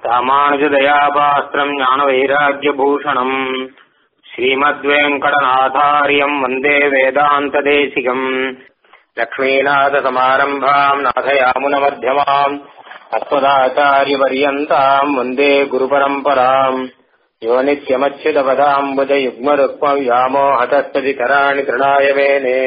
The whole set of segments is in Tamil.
ராமானுஜதயாபாஸ்திரம் ஞானவைராக்கியபூஷணம் ஸ்ரீமத்வேங்கடநாதாரியம் வந்தே வேதாந்ததேசிகம் லக்ஷ்மீநாதசமாரம்பாம் நாதயாமுனமத்தியமாம் அஸ்மதாச்சாரியபர்யந்தாம் வந்தே குருபரம்பராம் யோ நித்யமச்சிதபதாம்புஜயுக்மருக்மவ்யாமோஹதஸ்ததிகராணி திருணாய மேனே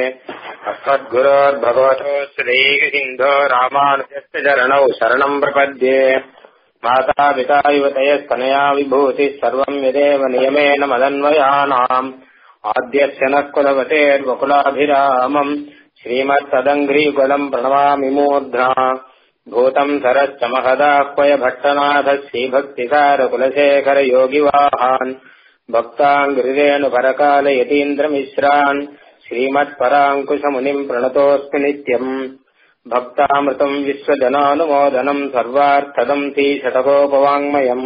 अस्मद्गुरोर्भगवतोऽस्त्रैकसिन्धो रामानुजस्य चरणौ शरणम् प्रपद्ये मातापिता युवतयस्तनया विभूतिः सर्वम् यदेव नियमेन मदन्वयानाम् आद्यस्य नः कुलवतेर्वकुलाभिरामम् श्रीमत्तदङ्घ्रीकुलम् प्रणमामि मूर्ध्ना भूतम् सरश्च महदाह्वय भट्टनाथ श्रीभक्तिसारकुलशेखर योगिवाहान् भक्ताङ्गिरेणुपरकालयतीन्द्रमिश्रान् श्रीमत्पराङ्कुशमुनिम् प्रणतोऽस्मि नित्यम् भक्तामृतम् विश्वजनानुमोदनम् सर्वार्थदम् तीशतकोपवाङ्मयम्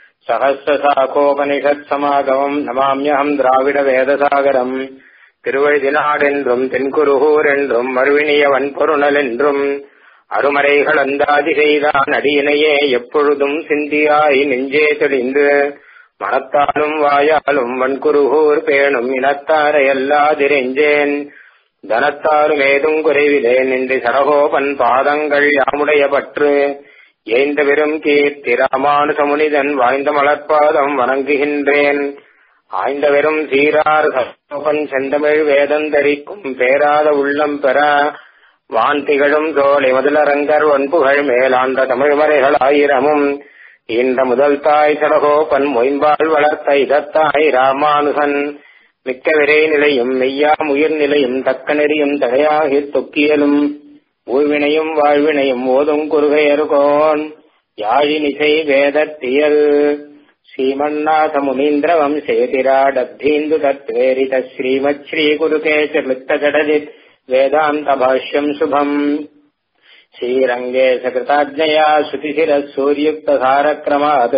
सहस्रशाखोपनिषत्समागमम् नमाम्यहम् द्राविडवेदसागरम् திருவழிதினாடென்றும் தென்குருகூரென்றும் மறுவினியவன் பொருணலென்றும் அருமறைகள் அந்தாதி செய்தான் அடியினையே எப்பொழுதும் சிந்தியாய் நெஞ்சே தெளிந்து மனத்தாலும் வாயாலும் வன்குருகூர் பேணும் இனத்தாரை எல்லாதிரெஞ்சேன் தனத்தாலும் ஏதும் குறைவிலேன் என்று சரகோபன் பாதங்கள் யாமுடைய பற்று ஏந்த பெரும் கீர்த்தி ராமானுசமுனிதன் வாய்ந்த மலர்பாதம் வணங்குகின்றேன் ஆய்ந்த வெறும் சீரார் சரோபன் செந்தமிழ் வேதந்தரிக்கும் பேராத உள்ளம் பெற வான் திகழும் தோலை முதலரங்கர் ஒன்புகள் மேலாண்ட தமிழ்மறைகள் ஆயிரமும் இந்த முதல் தாய் சடகோபன் மொயம்பால் வளர்த்த இதத்தாய் ராமானுசன் மிக்க விரை நிலையும் மெய்யாம் உயிர் நிலையும் தக்க நெறியும் தகையாகி தொக்கியலும் ஊழ்வினையும் வாழ்வினையும் ஓதும் குறுகையர்கோன் யாழினிசை வேதத்தியல் ஸ்ரீமன்னாத முனீந்திர வம்சேதிராடப்தீந்து தத்வேரித ஸ்ரீமத் ஸ்ரீ குருகேச ஜடஜித் வேதாந்த பாஷ்யம் சுபம் श्रीरङ्गे सकृताज्ञया श्रुतिशिरः सूर्युक्तधारक्रमात्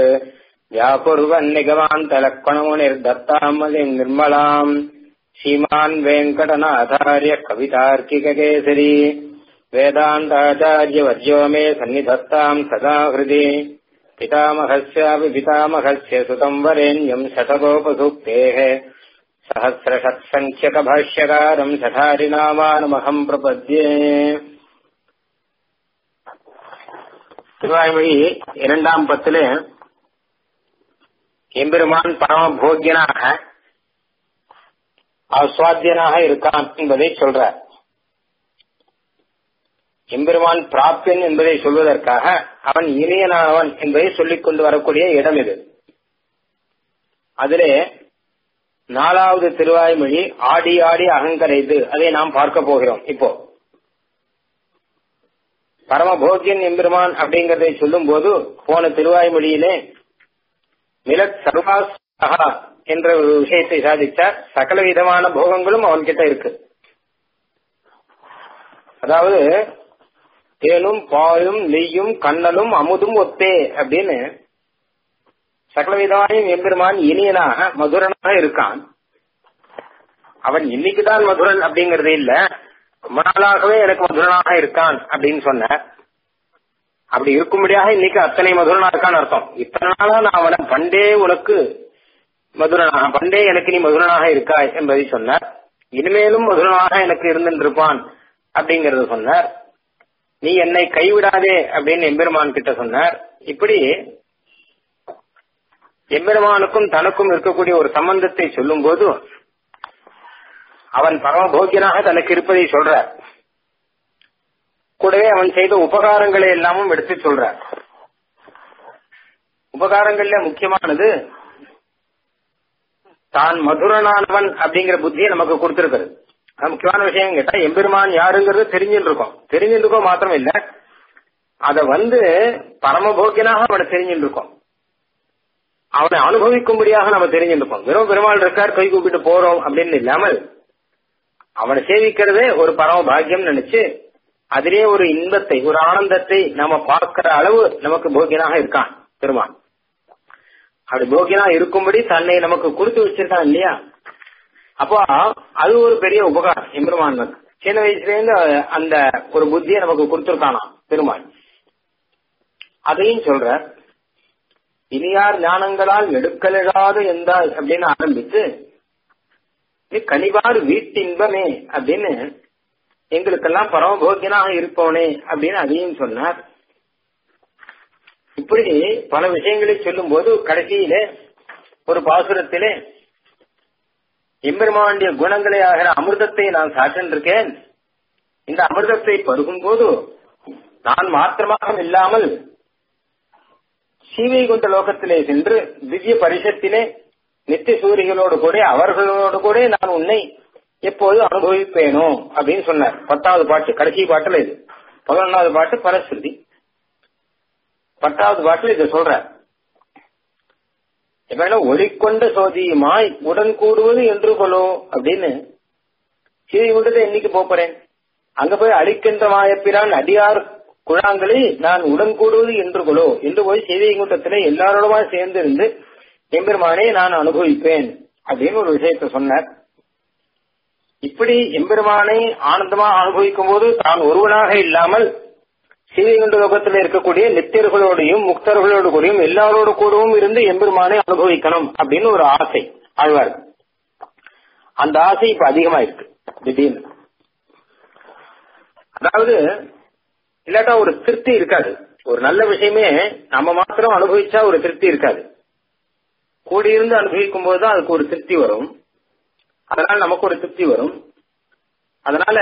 व्याकुर्वन्निगमान्तलक्ष्मणमुनिर्दत्ताम् मलिम् निर्मलाम् श्रीमान् वेङ्कटनाथार्य कवितार्किककेसरी वेदान्ताचार्यवर्यो मे सन्निधत्ताम् सदा हृदि पितामहस्यापि पितामहस्य सुतम् वरेण्यम् शतकोपसूक्तेः सहस्रषट्सङ्ख्यकभाष्यकारम् सठारिनामानमहम् प्रपद्ये திருவாய்மொழி இரண்டாம் பத்திலே எம்பெருமான் பரம போக்கியனாக ஆஸ்வாத்தியனாக இருக்கான் என்பதை சொல்றார் எம்பெருமான் பிராப்தியன் என்பதை சொல்வதற்காக அவன் இனியனானவன் என்பதை சொல்லிக் கொண்டு வரக்கூடிய இடம் இது அதிலே நாலாவது திருவாய்மொழி ஆடி ஆடி அகங்கரைது அதை நாம் பார்க்க போகிறோம் இப்போ பரமபோக்கியன் எம்பெருமான் அப்படிங்கறதை சொல்லும் போது போன திருவாய்மொழியிலே மிலத் சர்வாஸ்தகா என்ற ஒரு விஷயத்தை சாதித்தார் சகல விதமான போகங்களும் அவன்கிட்ட இருக்கு அதாவது தேனும் பாலும் நெய்யும் கண்ணலும் அமுதும் ஒத்தே அப்படின்னு சகல விதமான எம்பெருமான் இனியனாக மதுரனாக இருக்கான் அவன் இன்னைக்குதான் மதுரன் அப்படிங்கறது இல்ல ரொம்ப நாளாகவே எனக்கு மதுரனாக இருக்கான் அப்படின்னு சொன்ன அப்படி இருக்கும்படியாக இன்னைக்கு அத்தனை மதுரனா இருக்கான்னு அர்த்தம் இத்தனை நாளா நான் அவனை பண்டே உனக்கு மதுரனாக பண்டே எனக்கு நீ மதுரனாக இருக்காய் என்பதை சொன்னார் இனிமேலும் மதுரனாக எனக்கு இருந்திருப்பான் அப்படிங்கறத சொன்னார் நீ என்னை கைவிடாதே அப்படின்னு எம்பெருமான் கிட்ட சொன்னார் இப்படி எம்பெருமானுக்கும் தனக்கும் இருக்கக்கூடிய ஒரு சம்பந்தத்தை சொல்லும் போது அவன் பரமபோக்கியனாக தனக்கு இருப்பதை சொல்றார் கூடவே அவன் செய்த உபகாரங்களை எல்லாமும் எடுத்து சொல்றார் உபகாரங்கள்ல முக்கியமானது தான் மதுரனானவன் அப்படிங்கிற புத்தியை நமக்கு கொடுத்திருக்கிறது அது முக்கியமான விஷயம் கேட்டா எம்பெருமான் யாருங்கிறது தெரிஞ்சுட்டு இருக்கோம் தெரிஞ்சுட்டு இருக்கோம் மாத்திரம் இல்ல அத வந்து பரமபோக்கியனாக அவனை தெரிஞ்சுட்டு இருக்கோம் அவனை அனுபவிக்கும்படியாக நம்ம தெரிஞ்சுட்டு இருக்கோம் வெறும் பெருமாள் இருக்கார் கை கூப்பிட்டு போறோம் அப்படின்னு இல்லாமல் அவனை சேவிக்கிறதே ஒரு பரம பாக்கியம் நினைச்சு அதிலே ஒரு இன்பத்தை ஒரு ஆனந்தத்தை நம்ம பார்க்கிற அளவு நமக்கு போக்கியனாக இருக்கான் பெருமான் அப்படி போக்கியனா இருக்கும்படி தன்னை நமக்கு கொடுத்து வச்சிருக்கான் இல்லையா அப்போ அது ஒரு பெரிய உபகாரம் எம்பெருமான் சின்ன வயசுல இருந்து அந்த ஒரு புத்தியை நமக்கு கொடுத்திருக்கானா பெருமாள் அதையும் சொல்ற இனியார் ஞானங்களால் எடுக்கலழாது எந்தாய் அப்படின்னு ஆரம்பித்து கனிவார் வீட்டின்பமே அப்படின்னு எங்களுக்கெல்லாம் பரமபோக்கியனாக இருப்பவனே அப்படின்னு அதையும் சொன்னார் இப்படி பல விஷயங்களை சொல்லும் போது கடைசியிலே ஒரு பாசுரத்திலே எம்பெருமாண்டிய குணங்களே ஆகிற அமிர்தத்தை நான் சாற்றிருக்கேன் இந்த அமிர்தத்தை பருகும் போது நான் மாத்திரமாக இல்லாமல் சீவைகுண்ட லோகத்திலே சென்று திவ்ய பரிசத்திலே நித்திய சூரிகளோடு கூட அவர்களோடு கூட நான் உன்னை எப்போது அனுபவிப்பேனோ அப்படின்னு சொன்னார் பத்தாவது பாட்டு கடைசி பாட்டுல இது பதினொன்னாவது பாட்டு பரஸ்ருதி பத்தாவது பாட்டுல இதை சொல்ற இவன ஒளிக்கொண்ட சோதியுமாய் உடன் கூடுவது என்று கொலோ அப்படின்னு சீதை விட்டதை என்னைக்கு போறேன் அங்க போய் அழிக்கின்ற மாயப்பிரான் அடியார் குழாங்களில் நான் உடன் கூடுவது என்று கொலோ என்று போய் செய்தி கூட்டத்திலே எல்லாரோடமா சேர்ந்து இருந்து எம்பெருமானே நான் அனுபவிப்பேன் அப்படின்னு ஒரு விஷயத்த சொன்னார் இப்படி எம்பெருமானை ஆனந்தமா அனுபவிக்கும் போது தான் ஒருவனாக இல்லாமல் சீதைகுண்ட லோகத்தில் இருக்கக்கூடிய நித்தியர்களோடையும் முக்தர்களோடு கூடயும் எல்லாரோடு கூடவும் இருந்து எம்பெருமானை அனுபவிக்கணும் அப்படின்னு ஒரு ஆசை ஆழ்வார் அந்த ஆசை இப்ப அதிகமா இருக்கு திடீர்னு அதாவது இல்லாட்டா ஒரு திருப்தி இருக்காது ஒரு நல்ல விஷயமே நம்ம மாத்திரம் அனுபவிச்சா ஒரு திருப்தி இருக்காது கூடியிருந்து அனுபவிக்கும் போதுதான் அதுக்கு ஒரு திருப்தி வரும் அதனால நமக்கு ஒரு திருப்தி வரும் அதனால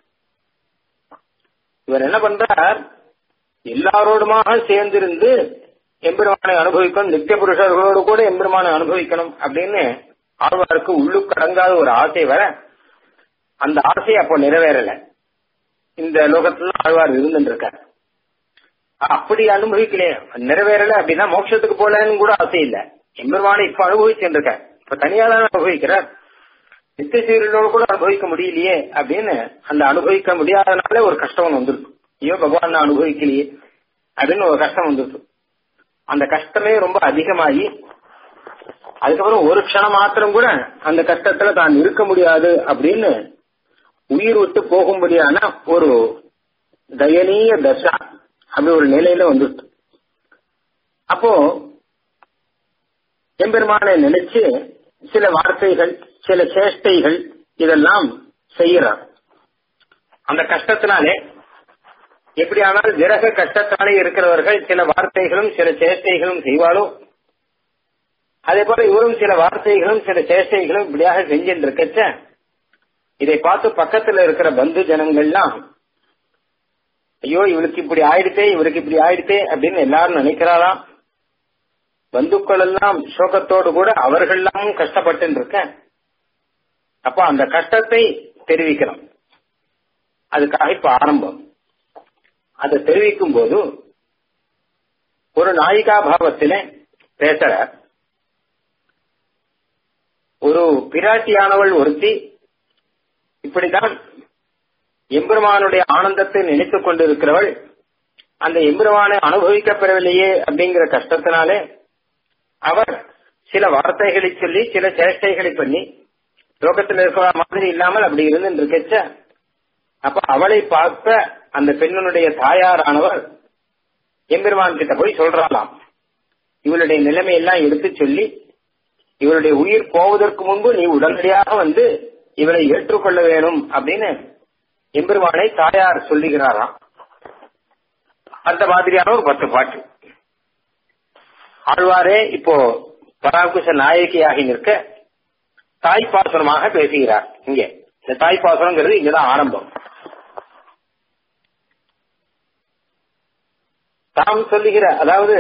இவர் என்ன பண்றார் எல்லாரோடுமாக சேர்ந்திருந்து எம்பெருமானை அனுபவிக்கணும் நித்திய புருஷர்களோடு கூட எம்பெருமானை அனுபவிக்கணும் அப்படின்னு ஆழ்வாருக்கு உள்ளுக்கடங்காத ஒரு ஆசை வர அந்த ஆசை அப்போ நிறைவேறல இந்த லோகத்துல ஆழ்வார் இருந்துட்டு இருக்கார் அப்படி அனுபவிக்கலையே நிறைவேறல அப்படின்னா மோட்சத்துக்கு போலன்னு கூட ஆசை இல்ல எம்பெருமானை இப்ப அனுபவிச்சுட்டு இருக்கார் இப்ப தனியா தான் அனுபவிக்கிறார் நித்திய சீரியலோடு கூட அனுபவிக்க முடியலையே அப்படின்னு அந்த அனுபவிக்க முடியாதனால ஒரு கஷ்டம் வந்துருக்கு ஐயோ பகவான் நான் அனுபவிக்கலையே அப்படின்னு ஒரு கஷ்டம் வந்துருக்கு அந்த கஷ்டமே ரொம்ப அதிகமாகி அதுக்கப்புறம் ஒரு க்ஷணம் மாத்திரம் கூட அந்த கஷ்டத்துல தான் இருக்க முடியாது அப்படின்னு உயிர் விட்டு போகும்படியான ஒரு தயனீய தசா அப்படி ஒரு நிலையில வந்துட்டு அப்போ எம்பெருமானை நினைச்சு சில வார்த்தைகள் சில சேஷ்டைகள் இதெல்லாம் செய்யறார் அந்த கஷ்டத்தினாலே எப்படி ஆனால் விரக கஷ்டத்தாலே இருக்கிறவர்கள் சில வார்த்தைகளும் சில சேஷ்டைகளும் செய்வாளோ அதே போல இவரும் சில வார்த்தைகளும் சில சேஷ்டைகளும் இப்படியாக செஞ்சுட்டு இருக்கச்ச இதை பார்த்து பக்கத்துல இருக்கிற பந்து ஜனங்கள்லாம் ஐயோ இவளுக்கு இப்படி ஆயிடுத்தே இவருக்கு இப்படி ஆயிடுத்தே அப்படின்னு எல்லாரும் நினைக்கிறாராம் பந்துக்கள் எல்லாம் சோகத்தோடு கூட அவர்கள்லாம் கஷ்டப்பட்டு இருக்க அப்ப அந்த கஷ்டத்தை தெரிவிக்கிறோம் அதுக்காக இப்ப ஆரம்பம் அதை தெரிவிக்கும் போது ஒரு நாயிகா பாவத்தில பேசுற ஒரு பிராட்டியானவள் ஒருத்தி இப்படிதான் எம்பெருமானுடைய ஆனந்தத்தை நினைத்துக் கொண்டிருக்கிறவள் அந்த எம்பெருமானை அனுபவிக்கப்பெறவில்லையே அப்படிங்கிற கஷ்டத்தினாலே அவர் சில வார்த்தைகளை சொல்லி சில சேஷ்டைகளை பண்ணி லோகத்தில் இருக்கிற மாதிரி இல்லாமல் அப்படி இருந்து இருக்கச்ச அப்ப அவளை பார்த்த அந்த பெண்ணுடைய தாயாரானவர் எம்பெருமான் கிட்ட போய் சொல்றாளாம் இவளுடைய நிலைமையெல்லாம் எடுத்து சொல்லி இவளுடைய உயிர் போவதற்கு முன்பு நீ உடனடியாக வந்து இவளை ஏற்றுக்கொள்ள வேணும் அப்படின்னு எம்பெருமானை தாயார் சொல்லுகிறாராம் அந்த மாதிரியான ஒரு பத்து பாட்டு ஆழ்வாரே இப்போ பராங்குச நாயகியாகி நிற்க தாய்ப்பாசனமாக பேசுகிறார் இங்கே இந்த தாய்ப்பாசனங்கிறது இங்கதான் ஆரம்பம் தாம் சொல்லுகிற அதாவது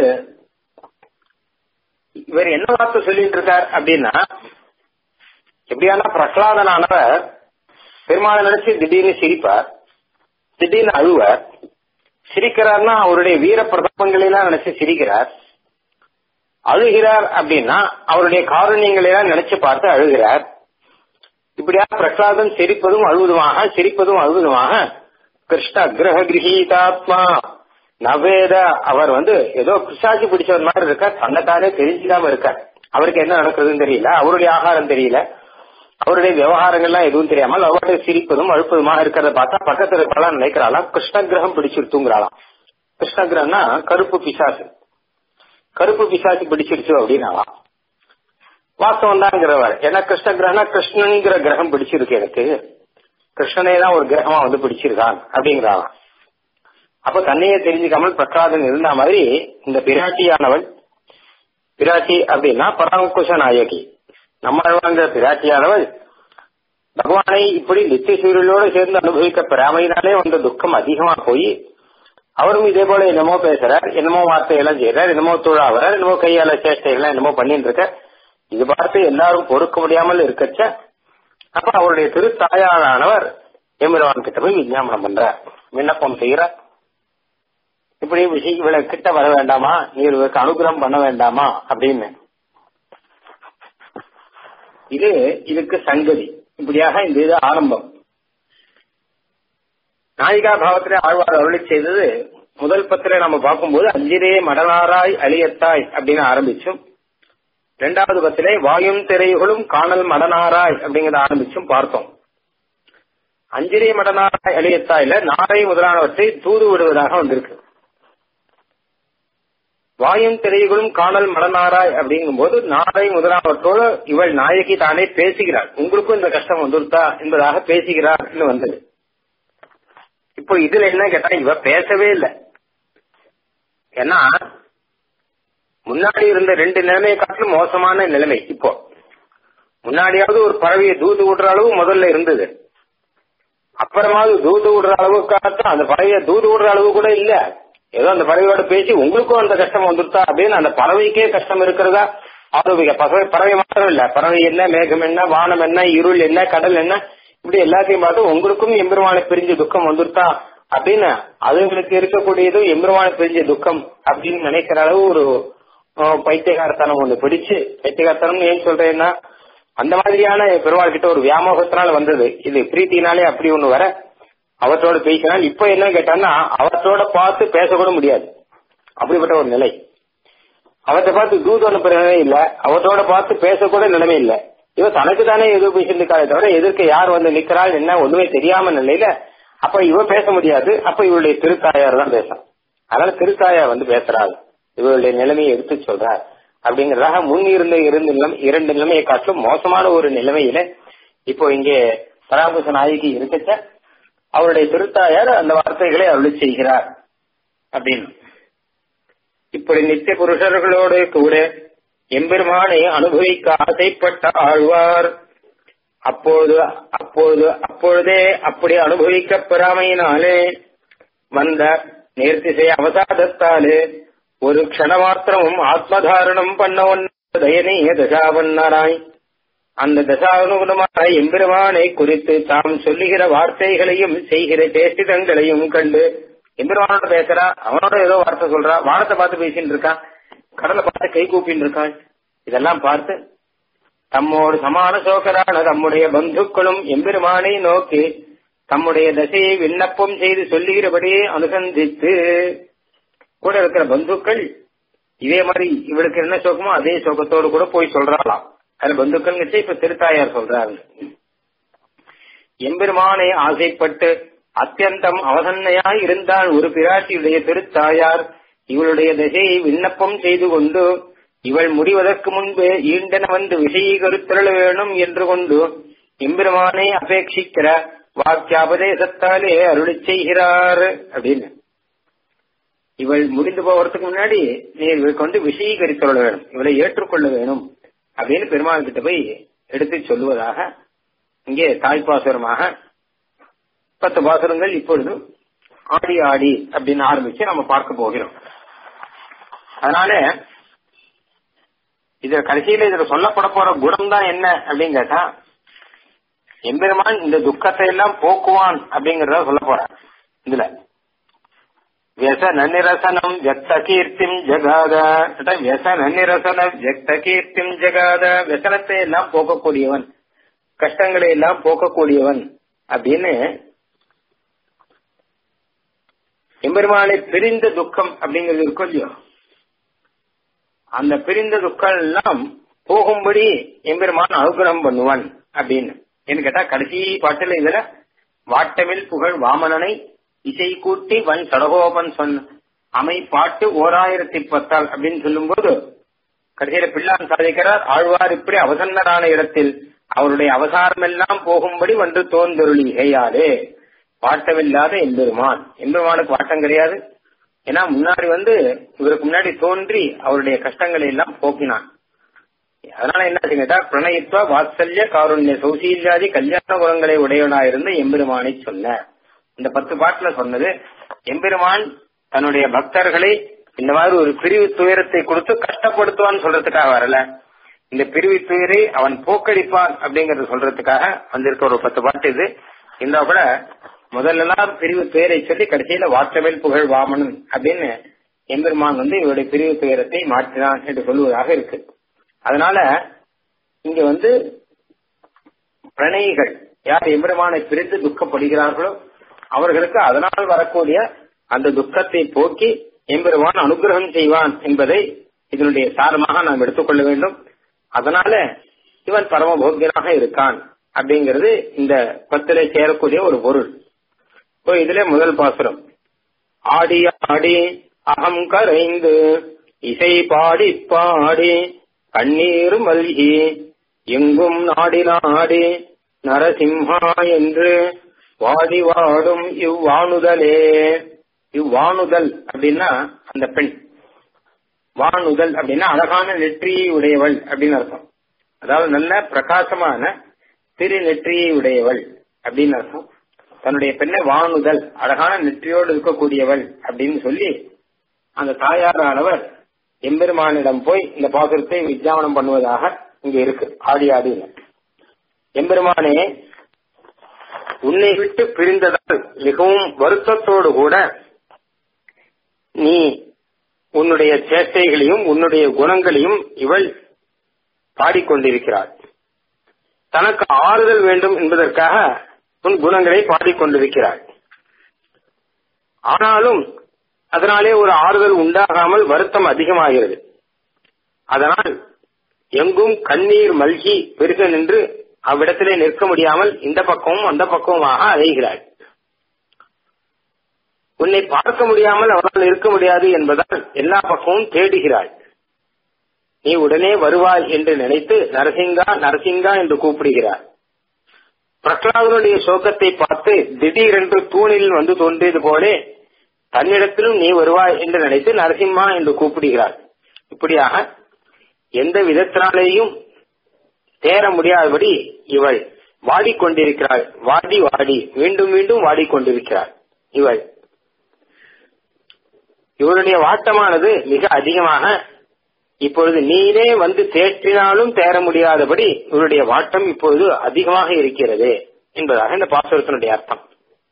இவர் என்ன வார்த்தை சொல்லிட்டு இருக்கார் அப்படின்னா எப்படியானா பிரகலாதனானவர் பெருமாளை நினைச்சு திடீர்னு சிரிப்பார் திடீர்னு அழுவார் சிரிக்கிறார்னா அவருடைய வீர பிரதாபங்களெல்லாம் நினைச்சு சிரிக்கிறார் அழுகிறார் அப்படின்னா அவருடைய காரணியங்களை எல்லாம் நினைச்சு பார்த்து அழுகிறார் இப்படியா பிரகலாதன் சிரிப்பதும் அழுவதுமாக சிரிப்பதும் அழுவதுமாக கிருஷ்ண கிரக கிரகீதாத்மா நவேத அவர் வந்து ஏதோ பிசாசி பிடிச்சவர் மாதிரி இருக்கார் தன்னைத்தானே தெரிஞ்சுக்காம இருக்கார் அவருக்கு என்ன நடக்குதுன்னு தெரியல அவருடைய ஆகாரம் தெரியல அவருடைய விவகாரங்கள்லாம் எதுவும் தெரியாமல் அவருடைய சிரிப்பதும் அழுப்பதுமாக இருக்கிறத பார்த்தா பக்கத்துல இருக்கலாம் நினைக்கிறாளாம் கிருஷ்ண கிரகம் பிடிச்சிருத்துங்கிறாளாம் கிருஷ்ண கிரகம்னா கருப்பு பிசாசு கருப்பு பிசாசு பிடிச்சிருச்சு அப்படின்னாவா வாஸ்தவம் தான்ங்கிறவர் ஏன்னா கிருஷ்ண கிரகணம் கிருஷ்ணன்கிற கிரகம் பிடிச்சிருக்கு எனக்கு கிருஷ்ணனே தான் ஒரு கிரகமா வந்து பிடிச்சிருக்கான் அப்படிங்கிறான் அப்ப தன்னையே தெரிஞ்சுக்காமல் பிரகலாதன் இருந்த மாதிரி இந்த பிராட்டியானவள் பிராட்டி அப்படின்னா பராங்குஷ நாயகி நம்ம பிராட்டியானவள் பகவானை இப்படி நித்திய சூரியலோடு சேர்ந்து அனுபவிக்க பெறாமையினாலே வந்த துக்கம் அதிகமா போய் அவரும் இதே போல என்னமோ பேசுறார் என்னமோ வார்த்தையெல்லாம் செய்யறார் என்னமோ தொழாவறார் என்னமோ கையால சேஷ்டைகள்லாம் என்னமோ பண்ணிட்டு இருக்க இது பார்த்து எல்லாரும் பொறுக்க முடியாமல் இருக்கச்ச அப்ப அவருடைய திருத்தாயாரானவர் எமிரவான் கிட்ட போய் விஞ்ஞாபனம் பண்றார் விண்ணப்பம் செய்யறார் இப்படி விஷயம் இவளை கிட்ட வர வேண்டாமா நீ இவருக்கு அனுகிரகம் பண்ண வேண்டாமா அப்படின்னு இது இதுக்கு சங்கதி இப்படியாக இந்த இது ஆரம்பம் நாயிகா பாவத்திலே ஆழ்வார் அருளி செய்தது முதல் பத்திர நம்ம பார்க்கும்போது அஞ்சிரே மடனாராய் அழியத்தாய் அப்படின்னு ஆரம்பிச்சும் இரண்டாவது பத்திலே வாயும் திரைகளும் காணல் மடனாராய் அப்படிங்கறத ஆரம்பிச்சும் பார்த்தோம் அஞ்சிரே மடனாராய் அழியத்தாயில நாரை முதலானவற்றை தூது விடுவதாக வந்திருக்கு வாயும் திரைகளும் காணல் மடனாராய் அப்படிங்கும் போது நாரை முதலானவற்றோடு இவள் நாயகி தானே பேசுகிறாள் உங்களுக்கும் இந்த கஷ்டம் வந்துருத்தா என்பதாக பேசுகிறார் வந்தது இப்போ இதுல என்ன கேட்டா இவ பேசவே இல்லை ஏன்னா முன்னாடி இருந்த ரெண்டு நிலைமையை காட்டிலும் மோசமான நிலைமை இப்போ முன்னாடியாவது ஒரு பறவையை தூது விடுற அளவு முதல்ல இருந்தது அப்புறமாவது தூது விடுற அளவுக்காகத்தான் அந்த பறவையை தூது விடுற அளவு கூட இல்ல ஏதோ அந்த பறவையோட பேசி உங்களுக்கும் அந்த கஷ்டம் வந்துருத்தா அப்படின்னு அந்த பறவைக்கே கஷ்டம் இருக்கிறதா ஆரோபிக்க பறவை பறவை மாத்திரம் இல்ல பறவை என்ன மேகம் என்ன வானம் என்ன இருள் என்ன கடல் என்ன இப்படி எல்லாத்தையும் பார்த்து உங்களுக்கும் எம்பெருமானை பிரிஞ்ச துக்கம் வந்துருத்தா அப்படின்னு அதுங்களுக்கு இருக்கக்கூடியது எம்பெருமானை பிரிஞ்ச துக்கம் அப்படின்னு நினைக்கிற அளவு ஒரு பைத்தியகாரத்தனம் ஒண்ணு பிடிச்சு பைத்தியகாரத்தனம் ஏன் சொல்றேன்னா அந்த மாதிரியான பெருமாள் கிட்ட ஒரு வியாமோகத்தினால வந்தது இது பிரீத்தினாலே அப்படி ஒண்ணு வர அவற்றோட பேசினால் இப்ப என்ன கேட்டான்னா அவற்றோட பார்த்து பேசக்கூட முடியாது அப்படிப்பட்ட ஒரு நிலை அவற்றை பார்த்து தூது அனுப்புற நிலை இல்ல அவற்றோட பார்த்து பேசக்கூட நிலைமை இல்ல இவ தனக்கு தானே எதுவும் பேசிட்டு இருக்காளே தவிர எதிர்க்க யார் வந்து நிக்கிறாள் என்ன ஒண்ணுமே தெரியாம நிலையில அப்ப இவ பேச முடியாது அப்ப இவளுடைய திருத்தாயார் தான் பேசும் அதனால திருத்தாயார் வந்து பேசுறாள் இவருடைய நிலைமையை எடுத்து சொல்றார் அப்படிங்கறதாக முன் இருந்த இரண்டு நிலம் இரண்டு நிலைமையை காட்டிலும் மோசமான ஒரு நிலைமையில இப்போ இங்கே பராபுச நாயகி இருக்கச்ச அவருடைய திருத்தாயார் அந்த வார்த்தைகளை அருளி செய்கிறார் அப்படின்னு இப்படி நித்திய புருஷர்களோடு கூட எம்பெருமானை அனுபவிக்க ஆசைப்பட்ட ஆழ்வார் அப்போது அப்போது அப்பொழுதே அப்படி அனுபவிக்க பெறாமையினாலே வந்த நேர்த்திசை அவசாதத்தாலே ஒரு க்ஷணமாத்திரமும் ஆத்மதாரணம் பண்ண ஒன்ற தயனீய தசாவன்னாராய் அந்த தசானுகுணமான எம்பெருமானை குறித்து தாம் சொல்லுகிற வார்த்தைகளையும் செய்கிற சேஷ்டிதங்களையும் கண்டு எம்பெருமானோட பேசுறா அவனோட ஏதோ வார்த்தை சொல்றா வானத்தை பார்த்து பேசிட்டு இருக்கான் கடலை பார்த்து கை கூப்பின்னு இருக்கான் இதெல்லாம் பார்த்து தம்மோடு சமான சோகரான தம்முடைய பந்துக்களும் எம்பெருமானை நோக்கி தம்முடைய தசையை விண்ணப்பம் செய்து சொல்லுகிறபடியே அனுசந்தித்து கூட இருக்கிற பந்துக்கள் இதே மாதிரி இவளுக்கு என்ன சோகமோ அதே சோகத்தோடு கூட போய் சொல்றாளாம் அதுல பந்துக்கள் இப்ப திருத்தாயார் சொல்றாங்க எம்பெருமானை ஆசைப்பட்டு அத்தியந்தம் அவசன்னையாய் இருந்தால் ஒரு பிராட்டியுடைய திருத்தாயார் இவளுடைய திசையை விண்ணப்பம் செய்து கொண்டு இவள் முடிவதற்கு முன்பு ஈண்டன வந்து விஷயீகரித்தருள வேணும் என்று கொண்டு எம்பெருமானை அபேட்சிக்கிற வாக்கியாபதேசத்தாலே அருளி செய்கிறார் அப்படின்னு இவள் முடிந்து போவதற்கு முன்னாடி நீ இவளுக்கு வந்து விஷயீகரித்தருள வேணும் இவளை ஏற்றுக்கொள்ள வேணும் அப்படின்னு பெருமாள் கிட்ட போய் எடுத்து சொல்லுவதாக இங்கே தாய்ப்பாசுரமாக பத்து பாசுரங்கள் இப்பொழுது ஆடி ஆடி அப்படின்னு ஆரம்பிச்சு நம்ம பார்க்க போகிறோம் அதனால இதுல கடைசியில இதுல சொல்லப்பட போற குணம் தான் என்ன அப்படின்னு கேட்டா எம்பெருமான் இந்த துக்கத்தை எல்லாம் போக்குவான் அப்படிங்கறத சொல்ல போறான் இதுல வியசன நிரசனம் வியக்த கீர்த்திம் ஜகாத வியசன நிரசனம் வியக்த கீர்த்திம் ஜகாத வியசனத்தை எல்லாம் போக்கக்கூடியவன் கஷ்டங்களை எல்லாம் போக்கக்கூடியவன் அப்படின்னு எம்பெருமானை பிரிந்த துக்கம் அப்படிங்கிறது இருக்கும் இல்லையோ அந்த பிரிந்த துக்கம் எல்லாம் போகும்படி எம்பெருமான் அனுகிரகம் பண்ணுவான் அப்படின்னு என்ன கேட்டா கடைசி பாட்டுல இதுல வாட்டமில் புகழ் வாமனனை இசை கூட்டி வன் சடகோபன் சொன்ன அமைப்பாட்டு ஓராயிரத்தி பத்தால் அப்படின்னு சொல்லும்போது கடைசியில பிள்ளான் சாதிக்கிறார் ஆழ்வார் இப்படி அவசன்னரான இடத்தில் அவருடைய அவசாரம் எல்லாம் போகும்படி வந்து தோன்றொருளி கையாலே வாட்டமில்லாத எம்பெருமான் எம்பெருமானுக்கு வாட்டம் கிடையாது ஏன்னா முன்னாடி வந்து இவருக்கு முன்னாடி தோன்றி அவருடைய கஷ்டங்களை எல்லாம் போக்கினான் அதனால என்ன கேட்டா பிரணயித்வா வாத்சல்ய காருண்ய சௌசீல்யாதி கல்யாண குணங்களை உடையவனா இருந்த எம்பெருமானை சொன்ன இந்த பத்து பாட்டுல சொன்னது எம்பெருமான் தன்னுடைய பக்தர்களை இந்த மாதிரி ஒரு பிரிவு துயரத்தை கொடுத்து கஷ்டப்படுத்துவான்னு சொல்றதுக்காக வரல இந்த பிரிவு துயரை அவன் போக்கடிப்பான் அப்படிங்கறத சொல்றதுக்காக வந்திருக்க ஒரு பத்து பாட்டு இது இருந்தா கூட முதல்லலாம் பிரிவு துயரை சொல்லி கடைசியில வாற்றவேல் புகழ் வாமனன் அப்படின்னு எம்பெருமான் வந்து இவருடைய பிரிவு துயரத்தை மாற்றினான் என்று சொல்லுவதாக இருக்கு அதனால இங்க வந்து பிரணயிகள் யார் எம்பெருமானை பிரிந்து துக்கப்படுகிறார்களோ அவர்களுக்கு அதனால் வரக்கூடிய அந்த துக்கத்தை போக்கி எம்பெருமான் அனுகிரகம் செய்வான் என்பதை இதனுடைய சாரமாக நாம் எடுத்துக்கொள்ள வேண்டும் அதனால இவன் பரமபோக்கியனாக இருக்கான் அப்படிங்கிறது இந்த பத்திலே சேரக்கூடிய ஒரு பொருள் இப்போ இதுல முதல் பாசுரம் ஆடி ஆடி அகம் கரைந்து இசை பாடி பாடி கண்ணீர் மல்கி எங்கும் நாடி நாடி நரசிம்ஹா என்று வாடி வாடும் இவ்வாணுதலே இவ்வாணுதல் அப்படின்னா அந்த பெண் வானுதல் அப்படின்னா அழகான நெற்றியை உடையவள் அப்படின்னு அர்த்தம் அதாவது நல்ல பிரகாசமான திரு நெற்றியை உடையவள் அப்படின்னு அர்த்தம் தன்னுடைய பெண்ணை வானுதல் அழகான நெற்றியோடு இருக்கக்கூடியவள் அப்படின்னு சொல்லி அந்த தாயாரானவர் எம்பெருமானிடம் போய் இந்த பாசுரத்தை விஜயாபனம் பண்ணுவதாக இங்க இருக்கு ஆடி ஆடின எம்பெருமானே உன்னை விட்டு பிரிந்ததால் மிகவும் வருத்தத்தோடு கூட நீ உன்னுடைய சேஷ்டைகளையும் உன்னுடைய குணங்களையும் இவள் பாடிக்கொண்டிருக்கிறாள் தனக்கு ஆறுதல் வேண்டும் என்பதற்காக உன் குணங்களை பாடிக்கொண்டிருக்கிறாள் ஆனாலும் அதனாலே ஒரு ஆறுதல் உண்டாகாமல் வருத்தம் அதிகமாகிறது அதனால் எங்கும் கண்ணீர் மல்கி பெருக நின்று அவ்விடத்திலே நிற்க முடியாமல் இந்த பக்கமும் அந்த பக்கமுமாக அலைகிறாள் உன்னை பார்க்க முடியாமல் அவளால் இருக்க முடியாது என்பதால் எல்லா பக்கமும் தேடுகிறாள் நீ உடனே வருவாய் என்று நினைத்து நரசிங்கா நரசிங்கா என்று கூப்பிடுகிறார் பிரகலாதனுடைய சோகத்தை பார்த்து திடீரென்று தூணில் வந்து தோன்றியது போலே தன்னிடத்திலும் நீ வருவாய் என்று நினைத்து நரசிம்மா என்று கூப்பிடுகிறார் இப்படியாக எந்த விதத்தினாலேயும் தேர முடியாதபடி இவள் வாடிக்கொண்டிருக்கிறாள் வாடி வாடி மீண்டும் மீண்டும் வாடிக்கொண்டிருக்கிறாள் இவள் இவருடைய வாட்டமானது மிக அதிகமாக இப்பொழுது நீரே வந்து தேற்றினாலும் தேர முடியாதபடி இவருடைய வாட்டம் இப்பொழுது அதிகமாக இருக்கிறது என்பதாக இந்த பாசுரத்தினுடைய அர்த்தம்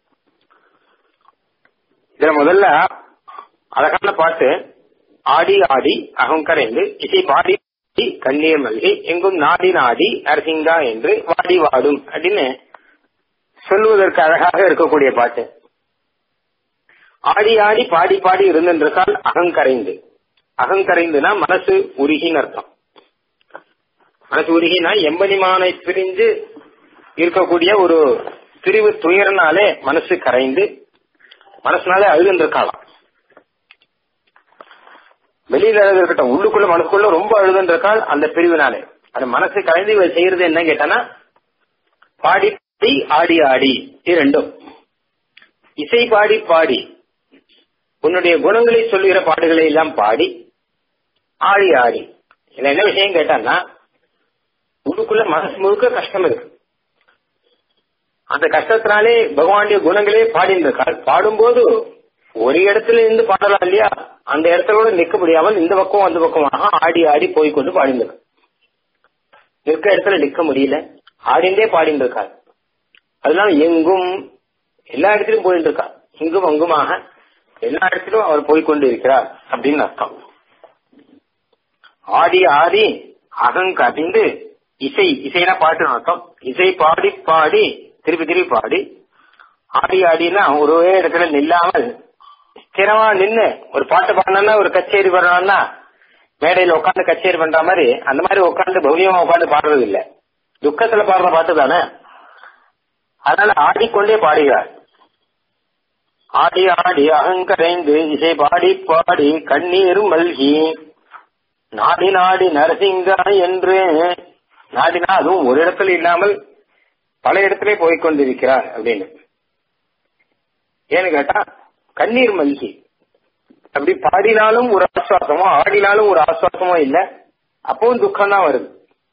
இதுல முதல்ல அழகான பாட்டு ஆடி ஆடி அகங்கரைந்து இசை பாடி கண்ணீர் மல்கி எங்கும் நாடி நாடி நரசிங்கா என்று வாடி வாடும் அப்படின்னு சொல்லுவதற்கு அழகாக இருக்கக்கூடிய பாட்டு ஆடி ஆடி பாடி பாடி இருந்திருக்கால் அகங்கரைந்து அகங்கரைந்துனா மனசு உருகின்னு அர்த்தம் மனசு உருகினா எம்பனிமானை பிரிஞ்சு இருக்கக்கூடிய ஒரு பிரிவு துயரனாலே மனசு கரைந்து மனசுனாலே அழுதுன்றிருக்காளாம் வெளியில இருக்கட்டும் உள்ளுக்குள்ள மனசுக்குள்ள ரொம்ப அழுதுன்றிருக்காள் அந்த பிரிவினாலே அந்த மனசு கரைந்து இவ செய்யறது என்ன கேட்டானா பாடி பாடி ஆடி ஆடி இது ரெண்டும் இசை பாடி பாடி உன்னுடைய குணங்களை சொல்லுகிற பாடுகளை எல்லாம் பாடி ஆடி ஆடி இதுல என்ன விஷயம் கேட்டான்னா உள்ளுக்குள்ள மனசு முழுக்க கஷ்டம் இருக்கு அந்த கஷ்டத்தினாலே பகவானுடைய குணங்களே பாடியிருக்காள் பாடும்போது ஒரு இடத்துல இருந்து பாடலாம் இல்லையா அந்த இடத்துல நிற்க முடியாமல் இந்த பக்கம் அந்த பக்கமாக ஆடி ஆடி போய் கொண்டு பாடிந்திருக்கு நிற்க இடத்துல நிற்க முடியல ஆடிண்டே பாடிந்திருக்காள் அதனால எங்கும் எல்லா இடத்திலும் போயிட்டு இருக்கா இங்கும் அங்குமாக எல்லா இடத்திலும் அவர் போய்கொண்டு இருக்கிறார் அப்படின்னு அர்த்தம் ஆடி ஆடி அகங்கதிந்து இசை இசைனா பாட்டு அர்த்தம் இசை பாடி பாடி திருப்பி திருப்பி பாடி ஆடி ஆடினா ஒரே இடத்துல நில்லாமல் ஸ்திரமா நின்னு ஒரு பாட்டு பாடணும்னா ஒரு கச்சேரி பண்ணணும்னா மேடையில உட்காந்து கச்சேரி பண்ற மாதிரி அந்த மாதிரி உட்காந்து பௌரியமா உட்காந்து பாடுறது இல்ல துக்கத்துல பாடுற பாட்டு தானே அதனால ஆடிக்கொண்டே பாடுகிறார் ஆடி ஆடி அகங்கரைந்து இசை பாடி பாடி கண்ணீர் மல்கி நாடி நாடி நரசிங்கா என்று நாடினா அதுவும் ஒரு இடத்துல இல்லாமல் பல இடத்திலே போய்கொண்டிருக்கிறார் அப்படின்னு ஏன்னு கேட்டா கண்ணீர் மல்கி அப்படி பாடினாலும் ஒரு ஆஸ்வாசமோ ஆடினாலும் ஒரு ஆஸ்வாசமோ இல்ல அப்பவும் துக்கம் தான் வருது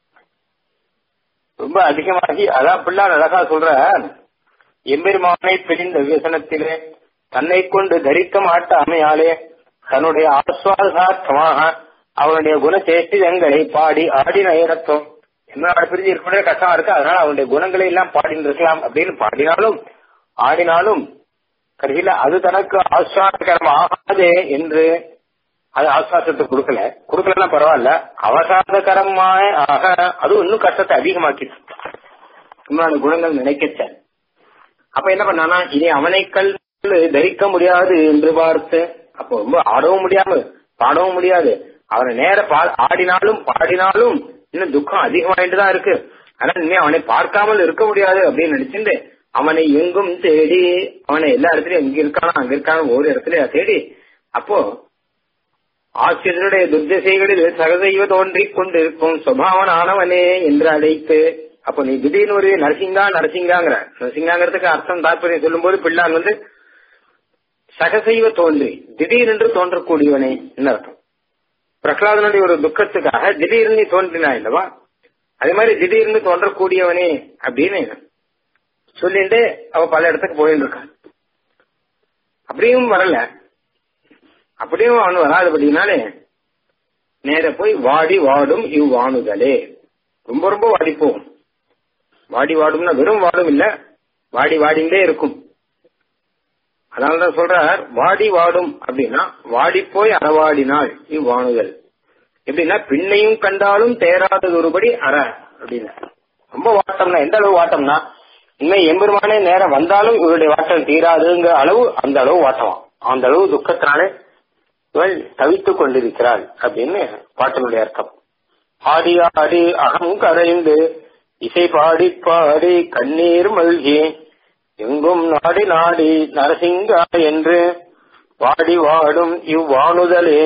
ரொம்ப அதிகமாகி அதான் பிள்ளார் அழகா சொல்ற எம்பெருமானை பிரிந்த வியசனத்திலே தன்னை கொண்டு தரிக்க மாட்டாமையாலே தன்னுடைய ஆஸ்வாசார்த்தமாக அவனுடைய குணசேஷ்டிதங்களை பாடி ஆடின இடத்தும் என்ன பிரிஞ்சு இருக்கக்கூடிய கஷ்டமா இருக்கு அதனால அவனுடைய குணங்களை எல்லாம் பாடின்னு இருக்கலாம் அப்படின்னு பாடினாலும் ஆடினாலும் கடைசியில அது தனக்கு ஆஸ்வாசகரம் ஆகாது என்று அது ஆஸ்வாசத்தை கொடுக்கல கொடுக்கலன்னா பரவாயில்ல அவசாதகரமாக ஆக அது இன்னும் கஷ்டத்தை அதிகமாக்கிச்சு உண்மையான குணங்கள் நினைக்கச்ச அப்ப என்ன பண்ணானா இனி அவனை கல் தரிக்க முடியாது என்று பார்த்து அப்போ ரொம்ப ஆடவும் முடியாம பாடவும் முடியாது அவனை நேர ஆடினாலும் பாடினாலும் இன்னும் துக்கம் அதிகமாயிட்டு தான் இருக்கு ஆனா இனிமே அவனை பார்க்காமல் இருக்க முடியாது அப்படின்னு நினைச்சுட்டு அவனை எங்கும் தேடி அவனை எல்லா இடத்துலயும் இங்க இருக்கானோ அங்க இருக்கானோ ஒரு இடத்துல தேடி அப்போ ஆசிரியருடைய துர்தசைகளில் சகதெய்வ தோன்றிக் கொண்டிருக்கும் சுபாவனானவனே என்று அழைத்து அப்போ நீ திடீர்னு ஒரு நரசிங்கா நரசிங்காங்கிற நரசிங்காங்கிறதுக்கு அர்த்தம் தாற்பயம் சொல்லும் போது பிள்ளான் வந்து சகசைவ தோன்றி திடீரென்று தோன்றக்கூடியவனே அர்த்தம் பிரகலாதனுடைய ஒரு துக்கத்துக்காக திடீர்னு தோன்றினா இல்லவா அதே மாதிரி திடீர்னு தோன்றக்கூடியவனே அப்படின்னு சொல்லிட்டு அவ பல இடத்துக்கு போயிட்டு இருக்கான் அப்படியும் வரல அப்படியும் அவன் வராதபடினாலே நேர போய் வாடி வாடும் இவ்வாணுதலே ரொம்ப ரொம்ப வாடிப்போம் வாடி வாடும்னா வெறும் வாடும் இல்ல வாடி வாடிண்டே இருக்கும் அதனாலதான் சொல்றார் வாடி வாடும் அப்படின்னா வாடி போய் அறவாடினாள் இவ்வாணுதல் எப்படின்னா பின்னையும் கண்டாலும் தேராதது ஒருபடி அற அப்படின்னா ரொம்ப வாட்டம்னா எந்த அளவு வாட்டம்னா இனிமே எம்பெருமானே நேரம் வந்தாலும் இவருடைய வாட்டம் தீராதுங்கிற அளவு அந்த அளவு வாட்டமா அந்த அளவு துக்கத்தினாலே இவள் தவித்துக் கொண்டிருக்கிறாள் அப்படின்னு பாட்டினுடைய அர்த்தம் ஆடி ஆடி அகம் கரைந்து இசை பாடி பாடி கண்ணீர் மல்கி எங்கும் நாடி நாடி நரசிங்கா என்று வாடி வாடும் இவ்வாணுதலே